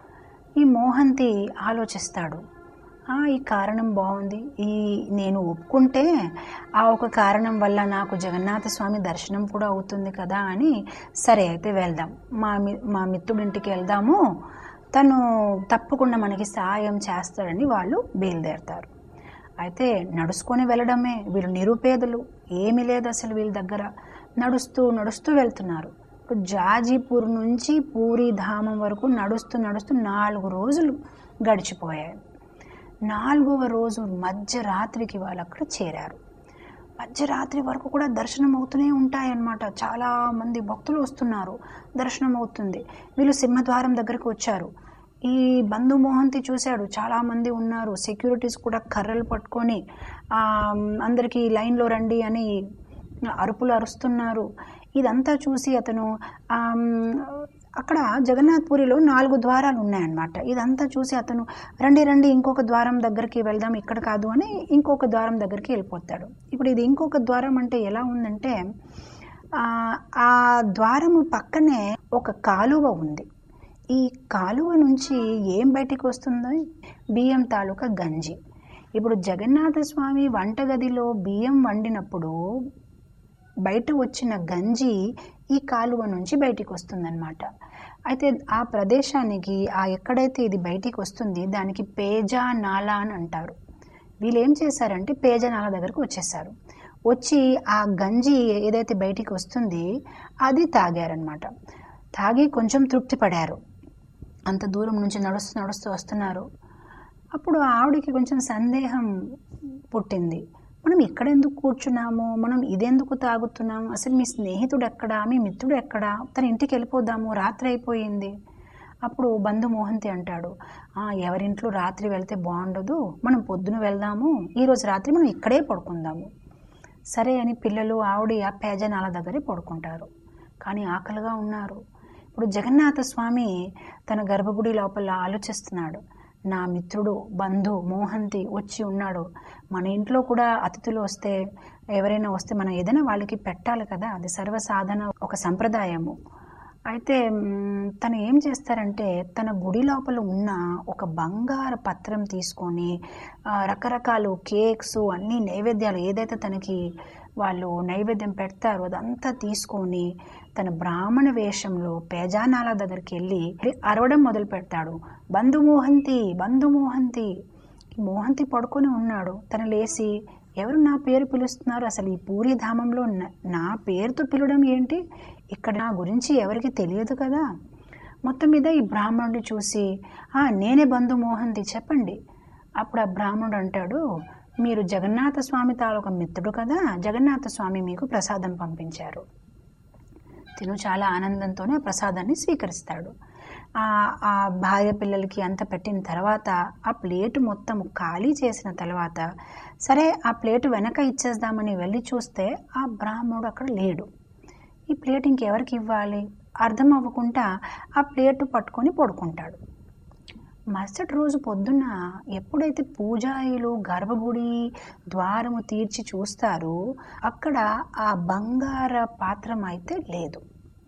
ఈ మోహంతి ఆలోచిస్తాడు "ఆ, ఈ కారణం బాగుంది ఈ నేను ఒప్పుకుంటే ఆ ఒక కారణం వల్ల నాకు జగన్నాథ స్వామి దర్శనం కూడా అవుతుంది కదా అని సరే అయితే వెళ్దాం మా మి మా మిత్రుడింటికి వెళ్దాము తను తప్పకుండా మనకి సహాయం చేస్తాడని వాళ్ళు బయలుదేరతారు అయితే నడుచుకొని వెళ్ళడమే వీళ్ళు నిరుపేదలు ఏమీ లేదు అసలు వీళ్ళ దగ్గర నడుస్తూ నడుస్తూ వెళ్తున్నారు ఇప్పుడు జాజీపూర్ నుంచి పూరి ధామం వరకు నడుస్తూ నడుస్తూ నాలుగు రోజులు గడిచిపోయాయి నాలుగవ రోజు మధ్యరాత్రికి వాళ్ళు అక్కడ చేరారు మధ్యరాత్రి వరకు కూడా దర్శనం అవుతూనే ఉంటాయన్నమాట చాలా మంది భక్తులు వస్తున్నారు దర్శనం అవుతుంది వీళ్ళు సింహద్వారం దగ్గరకు వచ్చారు ఈ బంధు మోహంతి చూశాడు చాలా మంది ఉన్నారు సెక్యూరిటీస్ కూడా కర్రలు పట్టుకొని ఆ, అందరికీ లైన్లో రండి అని అరుపులు అరుస్తున్నారు ఇదంతా చూసి అతను ఆమ్, అక్కడ జగన్నాథ్ పూరిలో నాలుగు ద్వారాలు ఉన్నాయన్నమాట ఇదంతా చూసి అతను రండి రండి ఇంకొక ద్వారం దగ్గరికి వెళ్దాం ఇక్కడ కాదు అని ఇంకొక ద్వారం దగ్గరికి వెళ్ళిపోతాడు ఇప్పుడు ఇది ఇంకొక ద్వారం అంటే ఎలా ఉందంటే ఆ, ఆ ద్వారము పక్కనే ఒక కాలువ ఉంది ఈ కాలువ నుంచి ఏం బయటికి వస్తుందో బియ్యం తాలూకా గంజి ఇప్పుడు జగన్నాథ స్వామి వంటగదిలో బియ్యం వండినప్పుడు బయట వచ్చిన గంజి ఈ కాలువ నుంచి బయటికి వస్తుందన్నమాట అయితే ఆ ప్రదేశానికి ఆ ఎక్కడైతే ఇది బయటికి వస్తుంది దానికి పేజా నాలా అని అంటారు వీళ్ళు ఏం చేశారంటే పేజా నాలా దగ్గరకు వచ్చేసారు వచ్చి ఆ గంజి ఏదైతే బయటికి వస్తుంది అది తాగారనమాట తాగి కొంచెం తృప్తి పడారు అంత దూరం నుంచి నడుస్తూ నడుస్తూ వస్తున్నారు అప్పుడు ఆవిడకి కొంచెం సందేహం పుట్టింది మనం ఇక్కడ ఎందుకు కూర్చున్నాము మనం ఇదెందుకు తాగుతున్నాము అసలు మీ స్నేహితుడు ఎక్కడా మీ మిత్రుడు ఎక్కడా తన ఇంటికి వెళ్ళిపోదాము రాత్రి అయిపోయింది అప్పుడు బంధు మోహంతి అంటాడు "ఆ, ఎవరింట్లో రాత్రి వెళ్తే బాగుండదు మనం పొద్దున వెళ్దాము ఈరోజు రాత్రి మనం ఇక్కడే పడుకుందాము సరే అని పిల్లలు ఆవిడ ఆ పేజనాల దగ్గరే పడుకుంటారు కానీ ఆకలిగా ఉన్నారు ఇప్పుడు ఇప్పుడు జగన్నాథ స్వామి తన గర్భగుడి లోపల ఆలోచిస్తున్నాడు నా మిత్రుడు బంధు మోహంతి వచ్చి ఉన్నాడు మన ఇంట్లో కూడా అతిథులు వస్తే ఎవరైనా వస్తే మనం ఏదైనా వాళ్ళకి పెట్టాలి కదా అది సర్వసాధన ఒక సంప్రదాయము అయితే మ్, తను ఏం చేస్తారంటే తన గుడి లోపల ఉన్న ఒక బంగారు పత్రం తీసుకొని ఆ, రకరకాలు కేక్స్ అన్ని నైవేద్యాలు ఏదైతే తనకి వాళ్ళు నైవేద్యం పెడతారో అదంతా తీసుకొని తన బ్రాహ్మణ వేషంలో పేజానాల దగ్గరికి వెళ్ళి అరవడం మొదలు పెడతాడు బంధుమోహంతి బంధుమోహంతి మోహంతి పడుకొని ఉన్నాడు తను లేచి ఎవరు నా పేరు పిలుస్తున్నారు అసలు ఈ పూరి ధామంలో న- నా పేరుతో పిలవడం ఏంటి ఇక్కడ నా గురించి ఎవరికి తెలియదు కదా మొత్తం మీద ఈ బ్రాహ్మణుడు చూసి "ఆ, నేనే బంధు మోహంతి చెప్పండి అప్పుడు ఆ బ్రాహ్మణుడు అంటాడు మీరు జగన్నాథ స్వామి తాలూకా మిత్రుడు కదా జగన్నాథ స్వామి మీకు ప్రసాదం పంపించారు తిను చాలా ఆనందంతోనే ఆ ప్రసాదాన్ని స్వీకరిస్తాడు ఆ ఆ భార్య పిల్లలకి అంత పెట్టిన తర్వాత ఆ ప్లేట్ మొత్తం ఖాళీ చేసిన తర్వాత సరే ఆ ప్లేట్ వెనక ఇచ్చేద్దామని వెళ్ళి చూస్తే ఆ బ్రాహ్మణుడు అక్కడ లేడు ఈ ప్లేట్ ఇంకెవరికి ఇవ్వాలి అర్థం అవ్వకుండా ఆ ప్లేట్ పట్టుకొని పడుకుంటాడు మరుసటి రోజు పొద్దున్న ఎప్పుడైతే పూజారులు గర్భగుడి ద్వారము తీర్చి చూస్తారో అక్కడ ఆ బంగార పాత్రం అయితే లేదు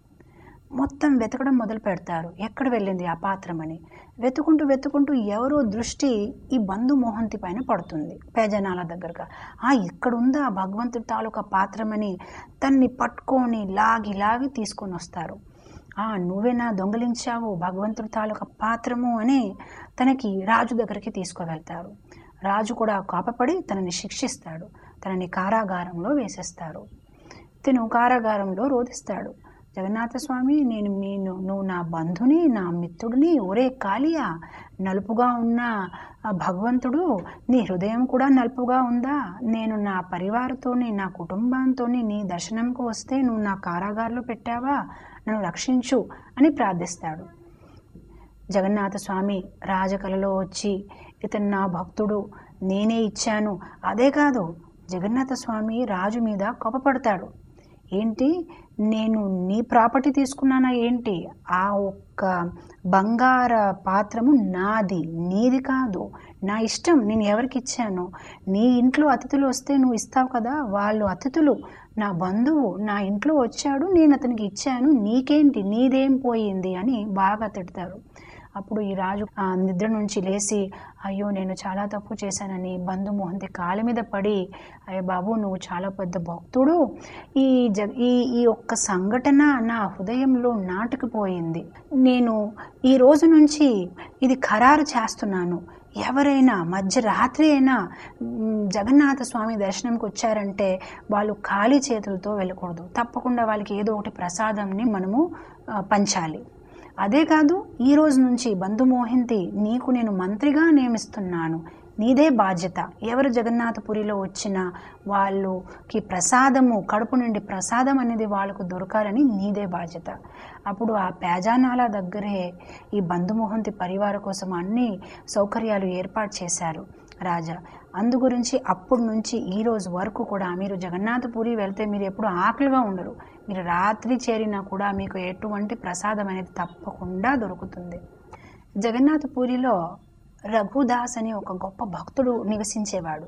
మొత్తం వెతకడం మొదలు పెడతారు ఎక్కడ వెళ్ళింది ఆ పాత్రం అని వెతుకుంటూ వెతుకుంటూ ఎవరో దృష్టి ఈ బంధు మోహంతి పైన పడుతుంది పేజనాల దగ్గరగా ఆ ఇక్కడ ఉందా ఆ భగవంతుడి తాలూకా పాత్రమని తన్ని పట్టుకొని లాగి లాగి తీసుకొని వస్తారు ఆ నువ్వేనా దొంగలించావు భగవంతుడి తాలూకా పాత్రము అని తనకి రాజు దగ్గరికి తీసుకువెళ్తారు రాజు కూడా కోపపడి తనని శిక్షిస్తాడు తనని కారాగారంలో వేసేస్తారు తిను కారాగారంలో రోధిస్తాడు జగన్నాథ స్వామి నేను నేను నువ్వు నా బంధుని నా మిత్రుడిని ఒరే కాళియా నలుపుగా ఉన్న ఆ భగవంతుడు నీ హృదయం కూడా నలుపుగా ఉందా నేను నా పరివారంతోని నా కుటుంబంతోని నీ దర్శనంకు వస్తే నువ్వు నా కారాగారంలో పెట్టావా నన్ను రక్షించు అని ప్రార్థిస్తాడు జగన్నాథ స్వామి రాజకలలో వచ్చి ఇతను నా భక్తుడు నేనే ఇచ్చాను అదే కాదు జగన్నాథ స్వామి రాజు మీద కోపపడతాడు ఏంటి నేను నీ ప్రాపర్టీ తీసుకున్నానా ఏంటి ఆ ఒక్క బంగార పాత్రము నాది నీది కాదు నా ఇష్టం నేను ఎవరికి ఇచ్చాను నీ ఇంట్లో అతిథులు వస్తే నువ్వు ఇస్తావు కదా వాళ్ళు అతిథులు నా బంధువు నా ఇంట్లో వచ్చాడు నేను అతనికి ఇచ్చాను నీకేంటి నీదేం పోయింది అని బాగా తిడతారు అప్పుడు ఈ రాజు ఆ నిద్ర నుంచి లేచి అయ్యో నేను చాలా తప్పు చేశానని బంధుమోహంతి కాళ్ళ మీద పడి అయ్యో బాబు నువ్వు చాలా పెద్ద భక్తుడు ఈ జ ఈ ఈ ఒక్క సంఘటన నా హృదయంలో నాటుకుపోయింది నేను ఈ రోజు నుంచి ఇది ఖరారు చేస్తున్నాను ఎవరైనా మధ్యరాత్రి అయినా మ్, జగన్నాథ స్వామి దర్శనంకి వచ్చారంటే వాళ్ళు ఖాళీ చేతులతో వెళ్ళకూడదు తప్పకుండా వాళ్ళకి ఏదో ఒకటి ప్రసాదంని మనము ఆ, పంచాలి అదే కాదు ఈ రోజు నుంచి బంధుమోహింతి నీకు నేను మంత్రిగా నియమిస్తున్నాను నీదే బాధ్యత ఎవరు జగన్నాథపురిలో వచ్చినా వాళ్ళకి ప్రసాదము కడుపు నుండి ప్రసాదం అనేది వాళ్ళకు దొరకాలని నీదే బాధ్యత అప్పుడు ఆ పేజానాల దగ్గరే ఈ బంధుమోహంతి పరివార కోసం అన్ని సౌకర్యాలు ఏర్పాటు చేశారు రాజా అందు గురించి అప్పటి నుంచి ఈ రోజు వరకు కూడా మీరు జగన్నాథపురి వెళ్తే మీరు ఎప్పుడు ఆకలిగా ఉండరు మీరు రాత్రి చేరినా కూడా మీకు ఎటువంటి ప్రసాదం అనేది తప్పకుండా దొరుకుతుంది జగన్నాథపురిలో రఘుదాస్ అనే ఒక గొప్ప భక్తుడు నివసించేవాడు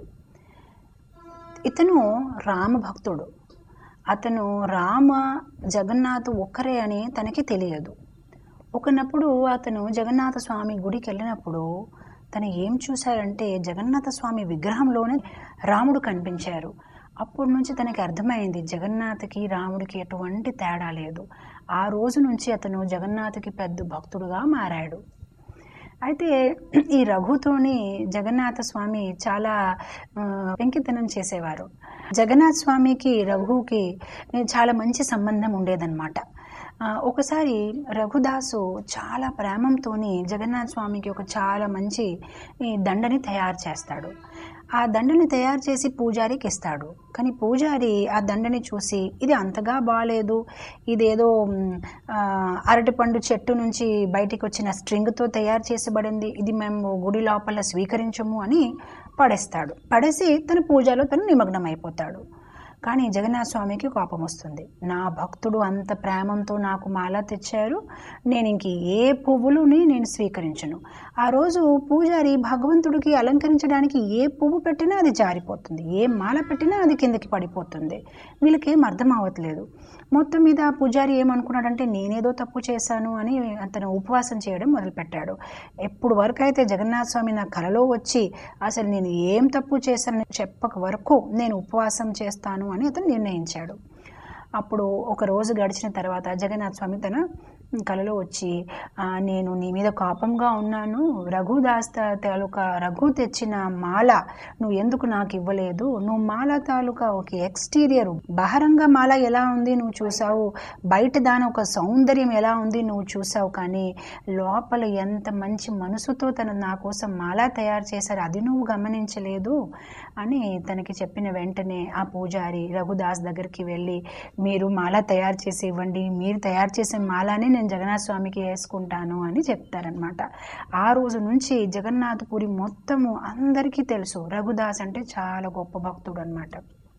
ఇతను రామ భక్తుడు అతను రామ జగన్నాథ్ ఒక్కరే అని తనకి తెలియదు ఒకనప్పుడు అతను జగన్నాథ స్వామి గుడికి వెళ్ళినప్పుడు తను ఏం చూశారంటే జగన్నాథ స్వామి విగ్రహంలోనే రాముడు కనిపించారు అప్పటి నుంచి తనకి అర్థమైంది జగన్నాథకి రాముడికి ఎటువంటి తేడా లేదు ఆ రోజు నుంచి అతను జగన్నాథకి పెద్ద భక్తుడుగా మారాడు అయితే ఈ రఘుతోని జగన్నాథ స్వామి చాలా ఆ, వెంకితనం చేసేవారు జగన్నాథ స్వామికి రఘుకి చాలా మంచి సంబంధం ఉండేదన్నమాట ఆ, ఒకసారి రఘుదాసు చాలా ప్రేమంతోని జగన్నాథ స్వామికి ఒక చాలా మంచి ఈ దండని తయారు చేస్తాడు ఆ దండని తయారు చేసి పూజారికి ఇస్తాడు కానీ పూజారి ఆ దండని చూసి ఇది అంతగా బాగాలేదు ఇదేదో మ్, ఆ, అరటిపండు చెట్టు నుంచి బయటికి వచ్చిన స్ట్రింగ్తో తయారు చేసబడింది ఇది మేము గుడి లోపల స్వీకరించము అని పడేస్తాడు పడేసి తన పూజలో తను నిమగ్నం అయిపోతాడు కానీ జగన్నాథ స్వామికి కోపం వస్తుంది నా భక్తుడు అంత ప్రేమంతో నాకు మాల తెచ్చారు నేను ఇంక ఏ పువ్వులుని నేను స్వీకరించను ఆ రోజు పూజారి భగవంతుడికి అలంకరించడానికి ఏ పువ్వు పెట్టినా అది జారిపోతుంది ఏ మాల పెట్టినా అది కిందకి పడిపోతుంది వీళ్ళకేం అర్థం అవ్వట్లేదు మొత్తం మీద పూజారి ఏమనుకున్నాడంటే నేనేదో తప్పు చేశాను అని అతను ఉపవాసం చేయడం మొదలుపెట్టాడు ఎప్పుడు వరకు అయితే జగన్నాథ స్వామి నా కలలో వచ్చి అసలు నేను ఏం తప్పు చేశానని చెప్పక వరకు నేను ఉపవాసం చేస్తాను అని అతను నిర్ణయించాడు అప్పుడు ఒక రోజు గడిచిన తర్వాత జగన్నాథ స్వామి తన కలలో వచ్చి "ఆ, నేను నీ మీద కోపంగా ఉన్నాను రఘుదాస్ తా- తాలూకా రఘు తెచ్చిన మాల నువ్వు ఎందుకు నాకు ఇవ్వలేదు నువ్వు మాల తాలూకా ఒక ఎక్స్టీరియర్ బహిరంగ మాల ఎలా ఉంది నువ్వు చూసావు బయట దాని ఒక సౌందర్యం ఎలా ఉంది నువ్వు చూసావు కానీ లోపల ఎంత మంచి మనసుతో తను నా కోసం మాల తయారు చేశారు అది నువ్వు గమనించలేదు అని తనకి చెప్పిన వెంటనే ఆ పూజారి రఘుదాస్ దగ్గరికి వెళ్ళి మీరు మాల తయారు చేసి ఇవ్వండి మీరు తయారు చేసే మాలానే నేను జగన్నాథ స్వామికి వేసుకుంటాను అని చెప్తారనమాట ఆ రోజు నుంచి జగన్నాథపురి మొత్తము అందరికీ తెలుసు రఘుదాస్ అంటే చాలా గొప్ప భక్తుడు అనమాట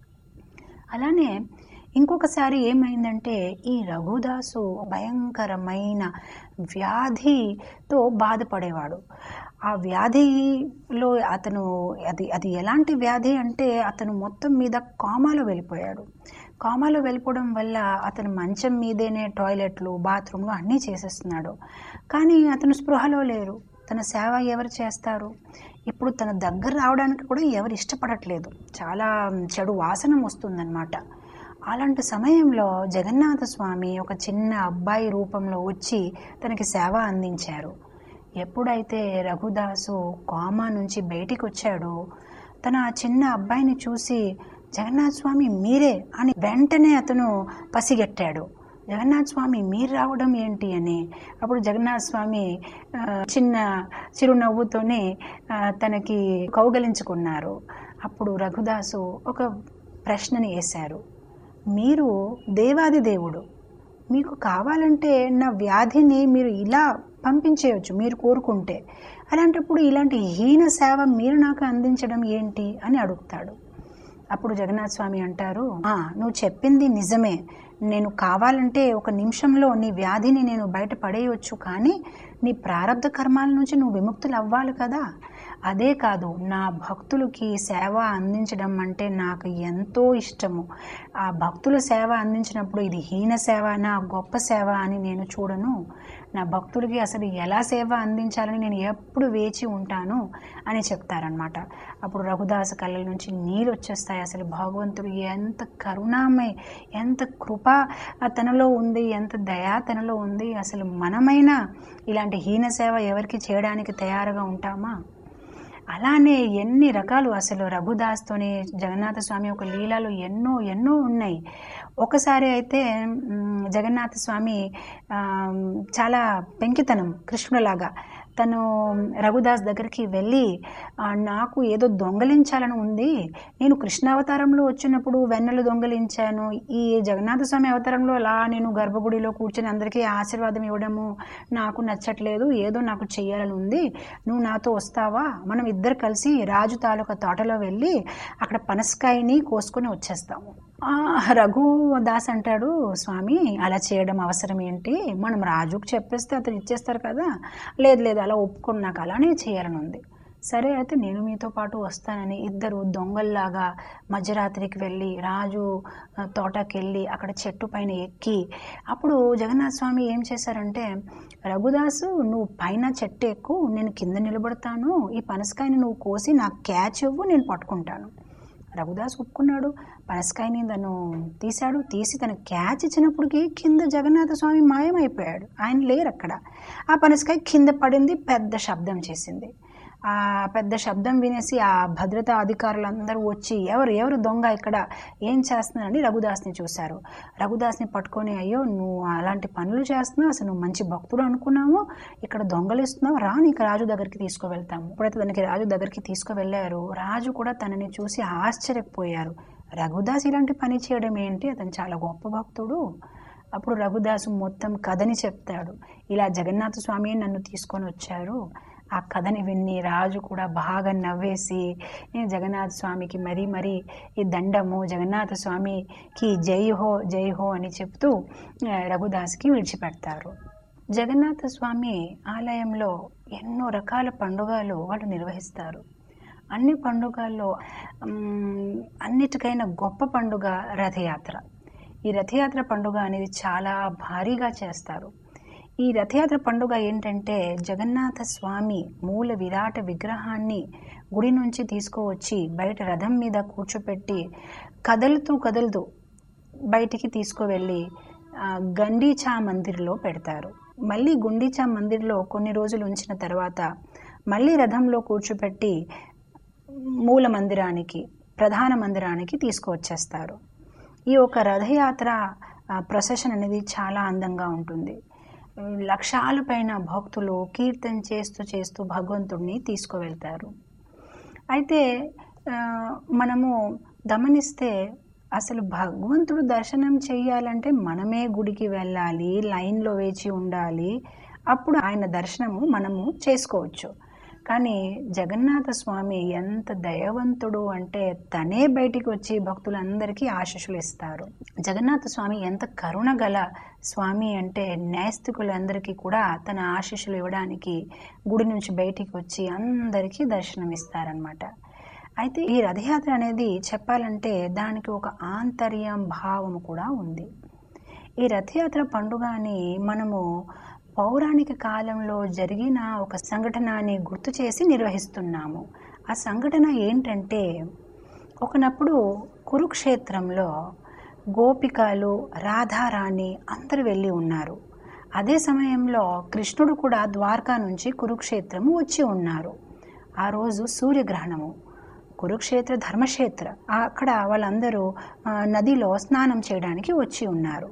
అలానే ఇంకొకసారి ఏమైందంటే ఈ రఘుదాసు భయంకరమైన వ్యాధితో బాధపడేవాడు ఆ వ్యాధిలో అతను అది అది ఎలాంటి వ్యాధి అంటే అతను మొత్తం మీద కామాలో వెళ్ళిపోయాడు కామాలో వెళ్ళిపోవడం వల్ల అతను మంచం మీదేనే టాయిలెట్లు బాత్రూమ్లు అన్నీ చేసేస్తున్నాడు కానీ అతను స్పృహలో లేరు తన సేవ ఎవరు చేస్తారు ఇప్పుడు తన దగ్గర రావడానికి కూడా ఎవరు ఇష్టపడట్లేదు చాలా చెడు వాసన వస్తుందన్నమాట అలాంటి సమయంలో జగన్నాథ స్వామి ఒక చిన్న అబ్బాయి రూపంలో వచ్చి తనకి సేవ అందించారు ఎప్పుడైతే రఘుదాసు కోమా నుంచి బయటికి వచ్చాడో తన ఆ చిన్న అబ్బాయిని చూసి జగన్నాథ స్వామి మీరే అని వెంటనే అతను పసిగట్టాడు జగన్నాథ స్వామి మీరు రావడం ఏంటి అని అప్పుడు జగన్నాథ స్వామి ఆ, చిన్న చిరునవ్వుతోనే ఆ, తనకి కౌగలించుకున్నారు అప్పుడు రఘుదాసు ఒక ప్రశ్నని వేశారు మీరు దేవాది దేవుడు మీకు కావాలంటే నా వ్యాధిని మీరు ఇలా పంపించేయచ్చు మీరు కోరుకుంటే అలాంటప్పుడు ఇలాంటి హీన సేవ మీరు నాకు అందించడం ఏంటి అని అడుగుతాడు అప్పుడు జగన్నాథ స్వామి అంటారు "ఆ, నువ్వు చెప్పింది నిజమే నేను కావాలంటే ఒక నిమిషంలో నీ వ్యాధిని నేను బయట పడేయవచ్చు కానీ నీ ప్రారంధ కర్మాల నుంచి నువ్వు విముక్తులు అవ్వాలి కదా అదే కాదు నా భక్తులకి సేవ అందించడం అంటే నాకు ఎంతో ఇష్టము ఆ భక్తుల సేవ అందించినప్పుడు ఇది హీన సేవ నా గొప్ప సేవ అని నేను చూడను నా భక్తులకి అసలు ఎలా సేవ అందించాలని నేను ఎప్పుడు వేచి ఉంటాను అని చెప్తారనమాట అప్పుడు రఘుదాస కళ్ళ నుంచి నీళ్ళు వచ్చేస్తాయి అసలు భగవంతుడు ఎంత కరుణామయ ఎంత కృప తనలో ఉంది ఎంత దయా తనలో ఉంది అసలు మనమైనా ఇలాంటి హీన సేవ ఎవరికి చేయడానికి తయారుగా ఉంటామా అలానే ఎన్ని రకాలు అసలు రఘుదాస్తోని జగన్నాథ స్వామి యొక్క లీలాలు ఎన్నో ఎన్నో ఉన్నాయి ఒకసారి అయితే మ్, జగన్నాథ స్వామి ఆ, చాలా పెంకితనం కృష్ణులాగా తను రఘుదాస్ దగ్గరికి వెళ్ళి "ఆ, నాకు ఏదో దొంగలించాలని ఉంది నేను కృష్ణావతారంలో వచ్చినప్పుడు వెన్నెలు దొంగలించాను ఈ జగన్నాథ స్వామి అవతారంలో అలా నేను గర్భగుడిలో కూర్చొని అందరికీ ఆశీర్వాదం ఇవ్వడము నాకు నచ్చట్లేదు ఏదో నాకు చెయ్యాలని ఉంది నువ్వు నాతో వస్తావా మనం ఇద్దరు కలిసి రాజు తాలూకా తోటలో వెళ్ళి అక్కడ పనసకాయని కోసుకొని వచ్చేస్తాము ఆ, రఘుదాస్ అంటాడు స్వామి అలా చేయడం అవసరం ఏంటి మనం రాజుకు చెప్పేస్తే అతను ఇచ్చేస్తారు కదా లేదు లేదు అలా ఒప్పుకున్నాక అలానే చేయాలని ఉంది సరే అయితే నేను మీతో పాటు వస్తానని ఇద్దరు దొంగల్లాగా మధ్యరాత్రికి వెళ్ళి రాజు ఆ, తోటకి వెళ్ళి అక్కడ చెట్టు పైన ఎక్కి అప్పుడు జగన్నాథ స్వామి ఏం చేశారంటే రఘుదాసు నువ్వు పైన చెట్టు ఎక్కు నేను కింద నిలబడతాను ఈ పనసకాయని నువ్వు కోసి నాకు క్యాచ్ ఇవ్వు నేను పట్టుకుంటాను రఘుదాస్ ఒప్పుకున్నాడు పనసకాయని తను తీశాడు తీసి తను క్యాచ్ ఇచ్చినప్పటికీ కింద జగన్నాథ స్వామి మాయమైపోయాడు ఆయన లేరు అక్కడ ఆ పనసకాయ కింద పడింది పెద్ద శబ్దం చేసింది ఆ పెద్ద శబ్దం వినేసి ఆ భద్రతా అధికారులందరూ వచ్చి ఎవరు ఎవరు దొంగ ఇక్కడ ఏం చేస్తున్నారని రఘుదాస్ని చూశారు రఘుదాస్ని పట్టుకొని అయ్యో నువ్వు అలాంటి పనులు చేస్తున్నావు అసలు నువ్వు మంచి భక్తుడు అనుకున్నాము ఇక్కడ దొంగలిస్తున్నావు రా నీకు రాజు దగ్గరికి తీసుకువెళ్తాము ఇప్పుడైతే దానికి రాజు దగ్గరికి తీసుకువెళ్ళారు రాజు కూడా తనని చూసి ఆశ్చర్యపోయారు రఘుదాస్ ఇలాంటి పని చేయడం ఏంటి అతను చాలా గొప్ప భక్తుడు అప్పుడు రఘుదాసు మొత్తం కథని చెప్తాడు ఇలా జగన్నాథ స్వామి నన్ను తీసుకొని వచ్చారు ఆ కథని విన్ని రాజు కూడా బాగా నవ్వేసి "ఏ, జగన్నాథ స్వామికి మరీ మరీ ఈ దండము జగన్నాథ స్వామికి జై హో జై హో అని చెప్తూ ఆ, రఘుదాస్కి విడిచిపెడతారు జగన్నాథ స్వామి ఆలయంలో ఎన్నో రకాల పండుగలు వాళ్ళు నిర్వహిస్తారు అన్ని పండుగల్లో మ్, అన్నిటికైనా గొప్ప పండుగ రథయాత్ర ఈ రథయాత్ర పండుగ అనేది చాలా భారీగా చేస్తారు ఈ రథయాత్ర పండుగ ఏంటంటే జగన్నాథ స్వామి మూల విరాట విగ్రహాన్ని గుడి నుంచి తీసుకువచ్చి బయట రథం మీద కూర్చోపెట్టి కదులుతూ కదులుతూ బయటికి తీసుకువెళ్ళి ఆ, గండీచా మందిర్లో పెడతారు మళ్ళీ గుండీచా మందిర్లో కొన్ని రోజులు ఉంచిన తర్వాత మళ్ళీ రథంలో కూర్చోపెట్టి మూల మందిరానికి ప్రధాన మందిరానికి తీసుకువచ్చేస్తారు ఈ ఒక రథయాత్ర ప్రొసెషన్ అనేది చాలా అందంగా ఉంటుంది లక్షాల పైన భక్తులు కీర్తన చేస్తూ చేస్తూ భగవంతుడిని తీసుకువెళ్తారు అయితే ఆ, మనము గమనిస్తే అసలు భగవంతుడు దర్శనం చేయాలంటే మనమే గుడికి వెళ్ళాలి లైన్లో వేచి ఉండాలి అప్పుడు ఆయన దర్శనము మనము చేసుకోవచ్చు కానీ జగన్నాథ స్వామి ఎంత దయవంతుడు అంటే తనే బయటికి వచ్చి భక్తులందరికీ ఆశీస్సులు ఇస్తారు జగన్నాథ స్వామి ఎంత కరుణ గల స్వామి అంటే నేస్తికులందరికీ కూడా తన ఆశీస్సులు ఇవ్వడానికి గుడి నుంచి బయటికి వచ్చి అందరికీ దర్శనం ఇస్తారనమాట అయితే ఈ రథయాత్ర అనేది చెప్పాలంటే దానికి ఒక ఆంతర్యం భావం కూడా ఉంది ఈ రథయాత్ర పండుగని మనము పౌరాణిక కాలంలో జరిగిన ఒక సంఘటనని గుర్తు చేసి నిర్వహిస్తున్నాము ఆ సంఘటన ఏంటంటే ఒకనప్పుడు కురుక్షేత్రంలో గోపికలు రాధారాణి అందరూ వెళ్ళి ఉన్నారు అదే సమయంలో కృష్ణుడు కూడా ద్వారకా నుంచి కురుక్షేత్రము వచ్చి ఉన్నారు ఆ రోజు సూర్యగ్రహణము కురుక్షేత్ర ధర్మక్షేత్ర అక్కడ వాళ్ళందరూ ఆ, నదిలో స్నానం చేయడానికి వచ్చి ఉన్నారు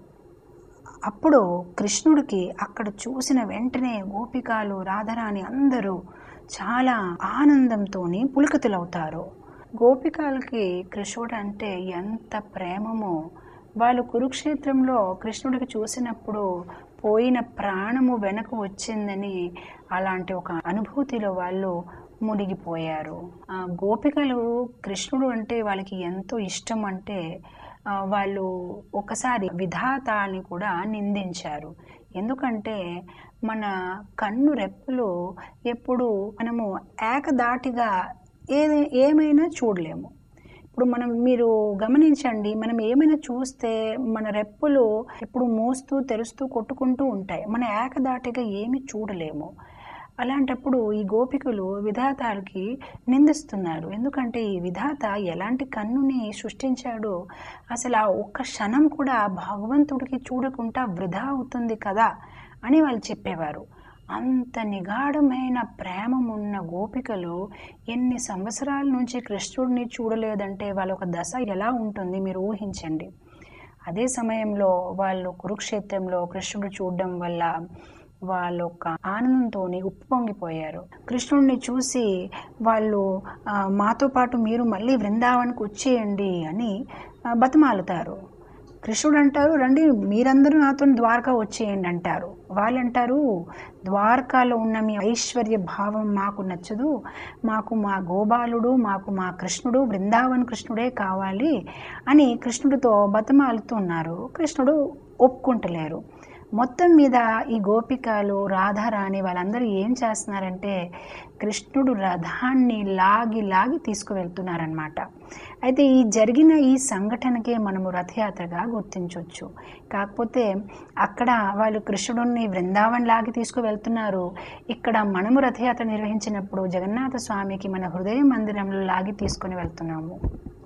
అప్పుడు కృష్ణుడికి అక్కడ చూసిన వెంటనే గోపికాలు రాధారాణి అందరూ చాలా ఆనందంతో పులకితులవుతారు గోపికాలకి కృష్ణుడు అంటే ఎంత ప్రేమమో వాళ్ళు కురుక్షేత్రంలో కృష్ణుడికి చూసినప్పుడు పోయిన ప్రాణము వెనక వచ్చిందని అలాంటి ఒక అనుభూతిలో వాళ్ళు మునిగిపోయారు ఆ గోపికలు కృష్ణుడు అంటే వాళ్ళకి ఎంతో ఇష్టం అంటే ఆ, వాళ్ళు ఒకసారి విధాతాన్ని కూడా నిందించారు ఎందుకంటే మన కన్ను రెప్పలు ఎప్పుడు మనము ఏకదాటిగా ఏది ఏమైనా చూడలేము ఇప్పుడు మనం మీరు గమనించండి మనం ఏమైనా చూస్తే మన రెప్పలు ఎప్పుడు మూస్తూ తెరుస్తూ కొట్టుకుంటూ ఉంటాయి మన ఏకదాటిగా ఏమి చూడలేము అలాంటప్పుడు ఈ గోపికలు విధాతాలకి నిందిస్తున్నారు ఎందుకంటే ఈ విధాత ఎలాంటి కన్నుని సృష్టించాడో అసలు ఆ ఒక్క క్షణం కూడా భగవంతుడికి చూడకుండా వృధా అవుతుంది కదా అని వాళ్ళు చెప్పేవారు అంత నిగాఢమైన ప్రేమ ఉన్న గోపికలు ఎన్ని సంవత్సరాల నుంచి కృష్ణుడిని చూడలేదంటే వాళ్ళ ఒక దశ ఎలా ఉంటుంది మీరు ఊహించండి అదే సమయంలో వాళ్ళు కురుక్షేత్రంలో కృష్ణుడు చూడడం వల్ల వాళ్ళు ఒక ఆనందంతో ఉప్పొంగిపోయారు కృష్ణుడిని చూసి వాళ్ళు "ఆ, మాతో పాటు మీరు మళ్ళీ బృందావనికి వచ్చేయండి అని ఆ, బతిమాలుతారు కృష్ణుడు అంటారు రండి మీరందరూ నాతో ద్వారకా వచ్చేయండి అంటారు వాళ్ళు అంటారు ద్వారకాలో ఉన్న మీ ఐశ్వర్య భావం మాకు నచ్చదు మాకు మా గోపాలుడు మాకు మా కృష్ణుడు బృందావన్ కృష్ణుడే కావాలి అని కృష్ణుడితో బతమాలుతున్నారు కృష్ణుడు ఒప్పుకుంటలేరు మొత్తం మీద ఈ గోపికలు రాధారాణి వాళ్ళందరూ ఏం చేస్తున్నారంటే కృష్ణుడు రథాన్ని లాగి లాగి తీసుకువెళ్తున్నారనమాట అయితే ఈ జరిగిన ఈ సంఘటనకే మనము రథయాత్రగా గుర్తించవచ్చు కాకపోతే అక్కడ వాళ్ళు కృష్ణుడిని బృందావన్ లాగి తీసుకువెళ్తున్నారు ఇక్కడ మనము రథయాత్ర నిర్వహించినప్పుడు జగన్నాథ స్వామికి మన హృదయ మందిరంలో లాగి తీసుకుని వెళ్తున్నాము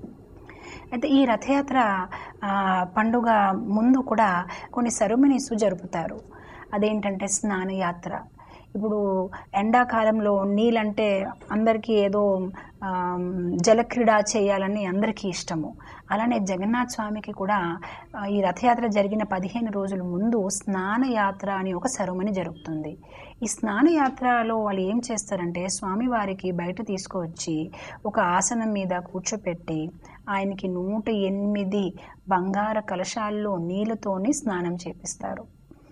అయితే ఈ రథయాత్ర ఆ, పండుగ ముందు కూడా కొన్ని సెరమనీస్ జరుపుతారు అదేంటంటే స్నానయాత్ర ఇప్పుడు ఎండాకాలంలో నీళ్ళంటే అందరికీ ఏదో ఆ, జలక్రీడ చేయాలని అందరికీ ఇష్టము అలానే జగన్నాథ్ స్వామికి కూడా ఆ, ఈ రథయాత్ర జరిగిన పదిహేను రోజుల ముందు స్నానయాత్ర అని ఒక సెరమనీ జరుగుతుంది ఈ స్నానయాత్రలో వాళ్ళు ఏం చేస్తారంటే స్వామివారికి బయట తీసుకువచ్చి ఒక ఆసనం మీద కూర్చోపెట్టి ఆయనకి నూట ఎనిమిది బంగార కలశాల్లో నీళ్ళతోని స్నానం చేపిస్తారు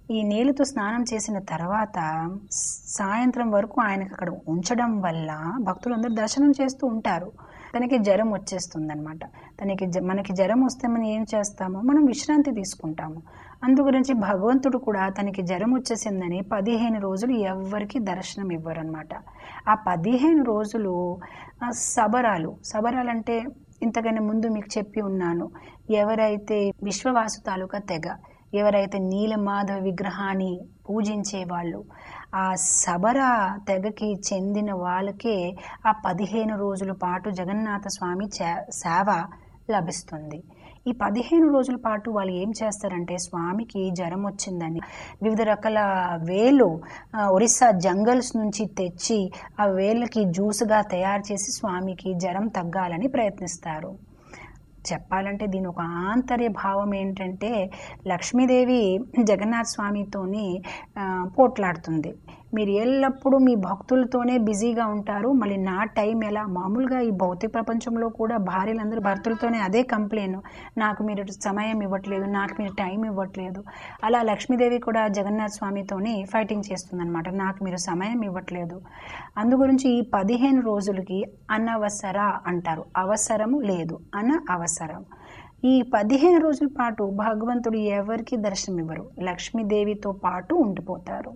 ఈ నీళ్ళతో స్నానం చేసిన తర్వాత సాయంత్రం వరకు ఆయనకు అక్కడ ఉంచడం వల్ల భక్తులందరూ దర్శనం చేస్తూ ఉంటారు తనకి జ్వరం వచ్చేస్తుంది అనమాట తనకి జ- మనకి జ్వరం వస్తే మనం ఏం చేస్తాము మనం విశ్రాంతి తీసుకుంటాము అందు గురించి భగవంతుడు కూడా తనకి జ్వరం వచ్చేసిందని పదిహేను రోజులు ఎవ్వరికి దర్శనం ఇవ్వరు అనమాట ఆ పదిహేను రోజులు ఆ, సబరాలు సబరాలు అంటే ఇంతకన్నా ముందు మీకు చెప్పి ఉన్నాను ఎవరైతే విశ్వవాసు తాలూకా తెగ ఎవరైతే నీలమాధవ విగ్రహాన్ని పూజించే వాళ్ళు ఆ సబర తెగకి చెందిన వాళ్ళకే ఆ పదిహేను రోజుల పాటు జగన్నాథ స్వామి చే- సేవ లభిస్తుంది ఈ పదిహేను రోజుల పాటు వాళ్ళు ఏం చేస్తారంటే స్వామికి జ్వరం వచ్చిందని వివిధ రకాల వేలు ఆ, ఒరిస్సా జంగల్స్ నుంచి తెచ్చి ఆ వేళ్ళకి జ్యూస్గా తయారు చేసి స్వామికి జ్వరం తగ్గాలని ప్రయత్నిస్తారు చెప్పాలంటే దీని ఒక ఆంతర్య భావం ఏంటంటే లక్ష్మీదేవి జగన్నాథ స్వామితోని ఆ, పోట్లాడుతుంది మీరు ఎల్లప్పుడూ మీ భక్తులతోనే బిజీగా ఉంటారు మళ్ళీ నా టైం ఎలా మామూలుగా ఈ భౌతిక ప్రపంచంలో కూడా భార్యలందరూ భర్తలతోనే అదే కంప్లైన్ నాకు మీరు సమయం ఇవ్వట్లేదు నాకు మీరు టైం ఇవ్వట్లేదు అలా లక్ష్మీదేవి కూడా జగన్నాథ స్వామితోని ఫైటింగ్ చేస్తుందన్నమాట నాకు మీరు సమయం ఇవ్వట్లేదు అందు గురించి ఈ పదిహేను రోజులకి అనవసర అంటారు అవసరము లేదు అన అవసరం ఈ పదిహేను రోజుల పాటు భగవంతుడు ఎవరికి దర్శనం ఇవ్వరు లక్ష్మీదేవితో పాటు ఉండిపోతారు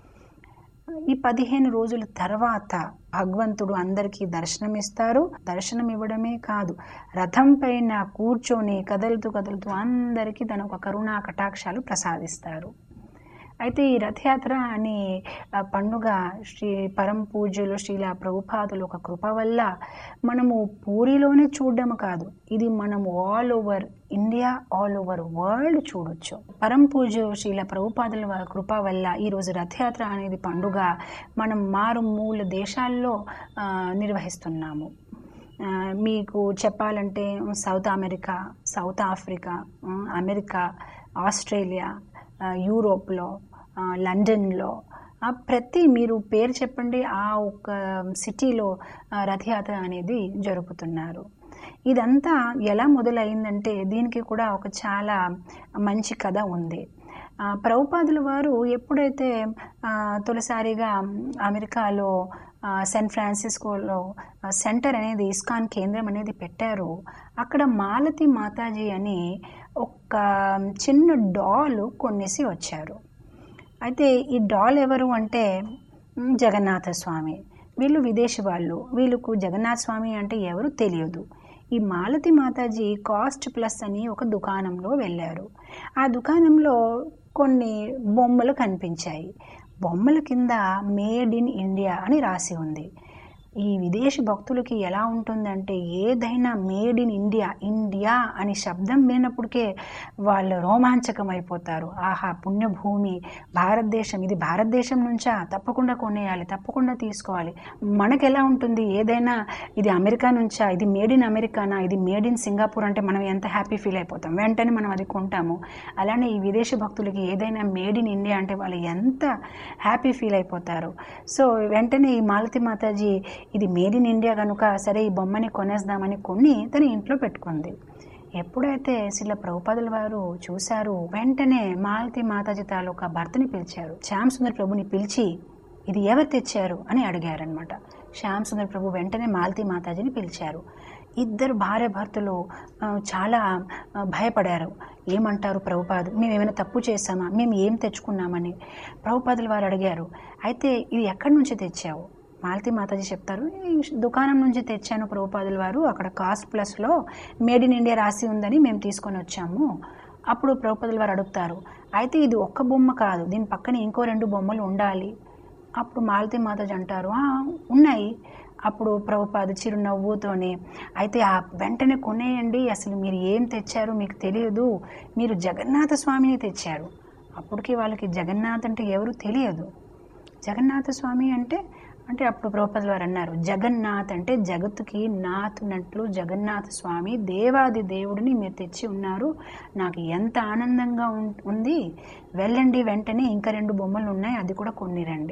ఈ పదిహేను రోజుల తర్వాత భగవంతుడు అందరికీ దర్శనం ఇస్తారు దర్శనం ఇవ్వడమే కాదు రథం పైన కూర్చొని కదులుతూ కదులుతూ అందరికీ తన ఒక కరుణా కటాక్షాలు ప్రసాదిస్తారు అయితే ఈ రథయాత్ర అనే ఆ, పండుగ శ్రీ పరం పూజ్యులు శ్రీల ప్రభుపాదులు ఒక కృప వల్ల మనము పూరిలోనే చూడడం కాదు ఇది మనము all over India all over world చూడొచ్చు పరం పూజ్య శ్రీల ప్రభుపాదుల వారి కృప వల్ల ఈరోజు రథయాత్ర అనేది పండుగ మనం మారుమూల దేశాల్లో ఆ, నిర్వహిస్తున్నాము ఆ, మీకు చెప్పాలంటే సౌత్ అమెరికా సౌత్ ఆఫ్రికా ఆ, అమెరికా ఆస్ట్రేలియా ఆ, యూరోప్లో ఆ, లండన్లో ఆ, ప్రతి మీరు పేరు చెప్పండి ఆ ఒక సిటీలో ఆ, రథయాత్ర అనేది జరుపుతున్నారు ఇదంతా ఎలా మొదలైందంటే దీనికి కూడా ఒక చాలా మంచి కథ ఉంది ఆ, ప్రభుపాదుల వారు ఎప్పుడైతే ఆ, తొలిసారిగా అమెరికాలో ఆ, శాన్ ఫ్రాన్సిస్కోలో ఆ, సెంటర్ అనేది ఇస్కాన్ కేంద్రం అనేది పెట్టారు అక్కడ మాలతి మాతాజీ అని ఒక చిన్న డాల్ కొనేసి వచ్చారు అయితే ఈ డాల్ ఎవరు అంటే మ్, జగన్నాథ స్వామి వీళ్ళు విదేశీ వాళ్ళు వీళ్ళకు జగన్నాథ స్వామి అంటే ఎవరు తెలియదు ఈ మాలతి మాతాజీ కాస్ట్ ప్లస్ అని ఒక దుకాణంలో వెళ్ళారు ఆ దుకాణంలో కొన్ని బొమ్మలు కనిపించాయి బొమ్మల కింద మేడ్ ఇన్ ఇండియా అని రాసి ఉంది ఈ విదేశీ భక్తులకి ఎలా ఉంటుందంటే ఏదైనా మేడ్ ఇన్ ఇండియా ఇండియా అని శబ్దం వినప్పటికే వాళ్ళు రోమాంచకం అయిపోతారు ఆహా పుణ్యభూమి భారతదేశం ఇది భారతదేశం నుంచా తప్పకుండా కొనేయాలి తప్పకుండా తీసుకోవాలి మనకు ఎలా ఉంటుంది ఏదైనా ఇది అమెరికా నుంచా ఇది మేడ్ ఇన్ అమెరికానా ఇది మేడ్ ఇన్ సింగపూర్ అంటే మనం ఎంత హ్యాపీ ఫీల్ అయిపోతాం వెంటనే మనం అది కొంటాము అలానే ఈ విదేశీ భక్తులకి ఏదైనా మేడ్ ఇన్ ఇండియా అంటే వాళ్ళు ఎంత హ్యాపీ ఫీల్ అయిపోతారు సో వెంటనే ఈ మాలతి మాతాజీ ఇది మేడ్ ఇన్ ఇండియా కనుక సరే ఈ బొమ్మని కొనేద్దామని కొని తన ఇంట్లో పెట్టుకుంది ఎప్పుడైతే శిల ప్రభుపాదుల వారు చూశారు వెంటనే మాలతి మాతాజీ తాలూకా భర్తని పిలిచారు శ్యామ్ సుందర్ ప్రభుని పిలిచి ఇది ఎవరు తెచ్చారు అని అడిగారనమాట శ్యామ్ సుందర్ ప్రభు వెంటనే మాలతి మాతాజీని పిలిచారు ఇద్దరు భార్య భర్తలు ఆ, చాలా ఆ, భయపడారు ఏమంటారు ప్రభుపాదు మేము ఏమైనా తప్పు చేశామా మేము ఏం తెచ్చుకున్నామని ప్రభుపాదులు వారు అడిగారు అయితే ఇది ఎక్కడి నుంచి తెచ్చావు మాలతి మాతాజీ చెప్తారు "ఈ దుకాణం నుంచి తెచ్చాను ప్రభుపాదుల వారు అక్కడ కాస్ట్ ప్లస్లో మేడ్ ఇన్ ఇండియా రాసి ఉందని మేము తీసుకొని వచ్చాము అప్పుడు ప్రభుపదుల వారు అడుగుతారు అయితే ఇది ఒక్క బొమ్మ కాదు దీని పక్కన ఇంకో రెండు బొమ్మలు ఉండాలి అప్పుడు మాలతి మాతాజీ అంటారు "ఆ, ఉన్నాయి అప్పుడు ప్రభుపాద చిరునవ్వుతోనే అయితే ఆ వెంటనే కొనేయండి అసలు మీరు ఏం తెచ్చారు మీకు తెలియదు మీరు జగన్నాథ స్వామిని తెచ్చారు అప్పటికి వాళ్ళకి జగన్నాథ్ అంటే ఎవరు తెలియదు జగన్నాథ స్వామి అంటే అంటే అప్పుడు ప్రభుపదులు వారు అన్నారు జగన్నాథ్ అంటే జగత్తుకి నాథునట్లు జగన్నాథ స్వామి దేవాది దేవుడిని మీరు తెచ్చి ఉన్నారు నాకు ఎంత ఆనందంగా ఉం- ఉంది వెళ్ళండి వెంటనే ఇంకా రెండు బొమ్మలు ఉన్నాయి అది కూడా కొనిరండి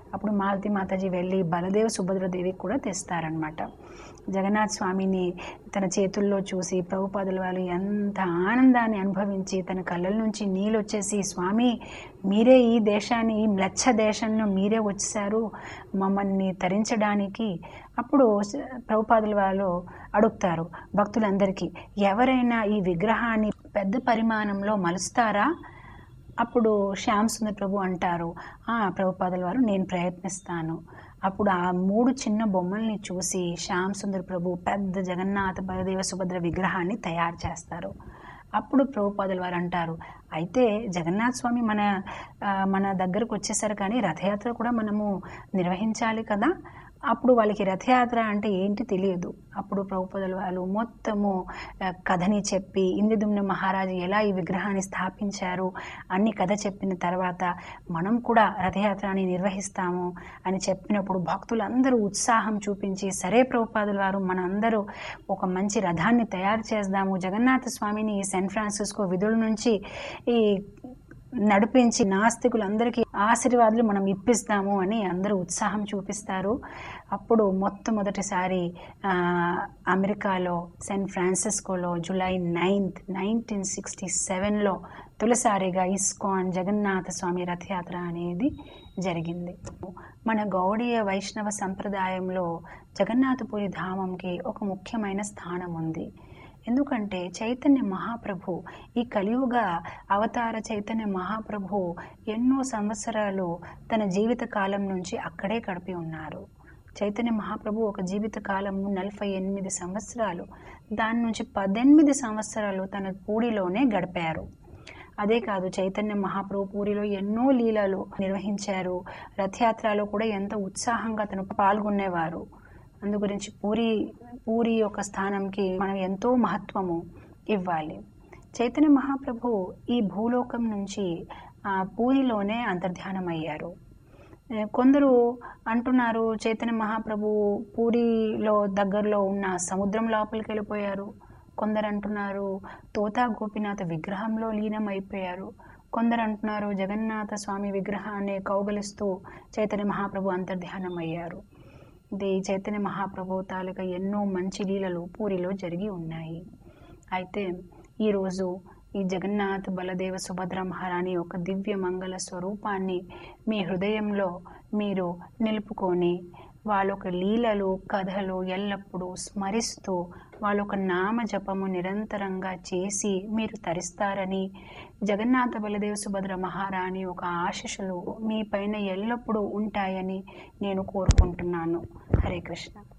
అప్పుడు మాలతి మాతాజీ వెళ్ళి బలదేవ సుభద్రదేవికి కూడా తెస్తారనమాట జగన్నాథ్ స్వామిని తన చేతుల్లో చూసి ప్రభుపాదుల వాళ్ళు ఎంత ఆనందాన్ని అనుభవించి తన కళ్ళల నుంచి నీళ్ళు వచ్చేసి స్వామి మీరే ఈ దేశాన్ని ఈ మ్లచ్చ దేశంలో మీరే వచ్చేసారు మమ్మల్ని తరించడానికి అప్పుడు ప్రభుపాదుల వాళ్ళు అడుగుతారు భక్తులందరికీ ఎవరైనా ఈ విగ్రహాన్ని పెద్ద పరిమాణంలో మలుస్తారా అప్పుడు శ్యామ్ సుందర్ ప్రభు అంటారు "ఆ, ప్రభుపాదుల వారు నేను ప్రయత్నిస్తాను అప్పుడు ఆ మూడు చిన్న బొమ్మల్ని చూసి శ్యామ్ సుందర్ ప్రభు పెద్ద జగన్నాథ బలదేవ సుభద్ర విగ్రహాన్ని తయారు చేస్తారు అప్పుడు ప్రభుపాదుల వారు అంటారు అయితే జగన్నాథ స్వామి మన ఆ, మన దగ్గరకు వచ్చేసారు కానీ రథయాత్ర కూడా మనము నిర్వహించాలి కదా అప్పుడు వాళ్ళకి రథయాత్ర అంటే ఏంటి తెలియదు అప్పుడు ప్రభుపదుల వాళ్ళు మొత్తము ఆ, కథని చెప్పి ఇంద్రదుమ్న మహారాజు ఎలా ఈ విగ్రహాన్ని స్థాపించారు అన్ని కథ చెప్పిన తర్వాత మనం కూడా రథయాత్రని నిర్వహిస్తాము అని చెప్పినప్పుడు భక్తులందరూ ఉత్సాహం చూపించి సరే ప్రభుపాదుల వారు మన అందరూ ఒక మంచి రథాన్ని తయారు చేద్దాము జగన్నాథ స్వామిని శాన్ ఫ్రాన్సిస్కో విధుల నుంచి ఈ నడిపించి నాస్తికులందరికీ ఆశీర్వాదాలు మనం ఇప్పిస్తాము అని అందరూ ఉత్సాహం చూపిస్తారు అప్పుడు మొట్టమొదటిసారి ఆ, అమెరికాలో శాన్ ఫ్రాన్సిస్కోలో జూలై నైన్త్ నైన్టీన్ సిక్స్టీ సెవెన్లో తొలిసారిగా ఇస్కాన్ జగన్నాథ స్వామి రథయాత్ర అనేది జరిగింది మన గౌడీయ వైష్ణవ సంప్రదాయంలో జగన్నాథపురి ధామంకి ఒక ముఖ్యమైన స్థానం ఉంది ఎందుకంటే చైతన్య మహాప్రభు ఈ కలియుగ అవతార చైతన్య మహాప్రభు ఎన్నో సంవత్సరాలు తన జీవిత కాలం నుంచి అక్కడే గడిపి ఉన్నారు చైతన్య మహాప్రభు ఒక జీవిత కాలము నలభై ఎనిమిది సంవత్సరాలు దాని నుంచి పద్దెనిమిది సంవత్సరాలు తన పూడిలోనే గడిపారు అదే కాదు చైతన్య మహాప్రభు పూరిలో ఎన్నో లీలలు నిర్వహించారు రథయాత్రలో కూడా ఎంతో ఉత్సాహంగా తను పాల్గొనేవారు అందు గురించి పూరి పూరి యొక్క స్థానంకి మనం ఎంతో మహత్వము ఇవ్వాలి చైతన్య మహాప్రభు ఈ భూలోకం నుంచి ఆ, పూరిలోనే అంతర్ధానం అయ్యారు ఏ, కొందరు అంటున్నారు చైతన్య మహాప్రభు పూరిలో దగ్గరలో ఉన్న సముద్రం లోపలికి వెళ్ళిపోయారు కొందరు అంటున్నారు తోతా గోపినాథ విగ్రహంలో లీనం అయిపోయారు కొందరు అంటున్నారు జగన్నాథ స్వామి విగ్రహాన్ని కౌగలిస్తూ చైతన్య మహాప్రభు అంతర్ధానం అయ్యారు ఇది చైతన్య మహాప్రభు తాలూకా ఎన్నో మంచి లీలలు పూరిలో జరిగి ఉన్నాయి అయితే ఈరోజు ఈ జగన్నాథ్ బలదేవ సుభద్ర మహారాణి యొక్క దివ్య మంగళ స్వరూపాన్ని మీ హృదయంలో మీరు నిలుపుకొని వాళ్ళ యొక్క లీలలు కథలు ఎల్లప్పుడూ స్మరిస్తూ వాళ్ళ యొక్క నామ జపము నిరంతరంగా చేసి మీరు తరిస్తారని జగన్నాథ బలదేవ సుభద్ర మహారాణి ఒక ఆశీస్సులు మీ పైన ఎల్లప్పుడూ ఉంటాయని నేను కోరుకుంటున్నాను హరే కృష్ణ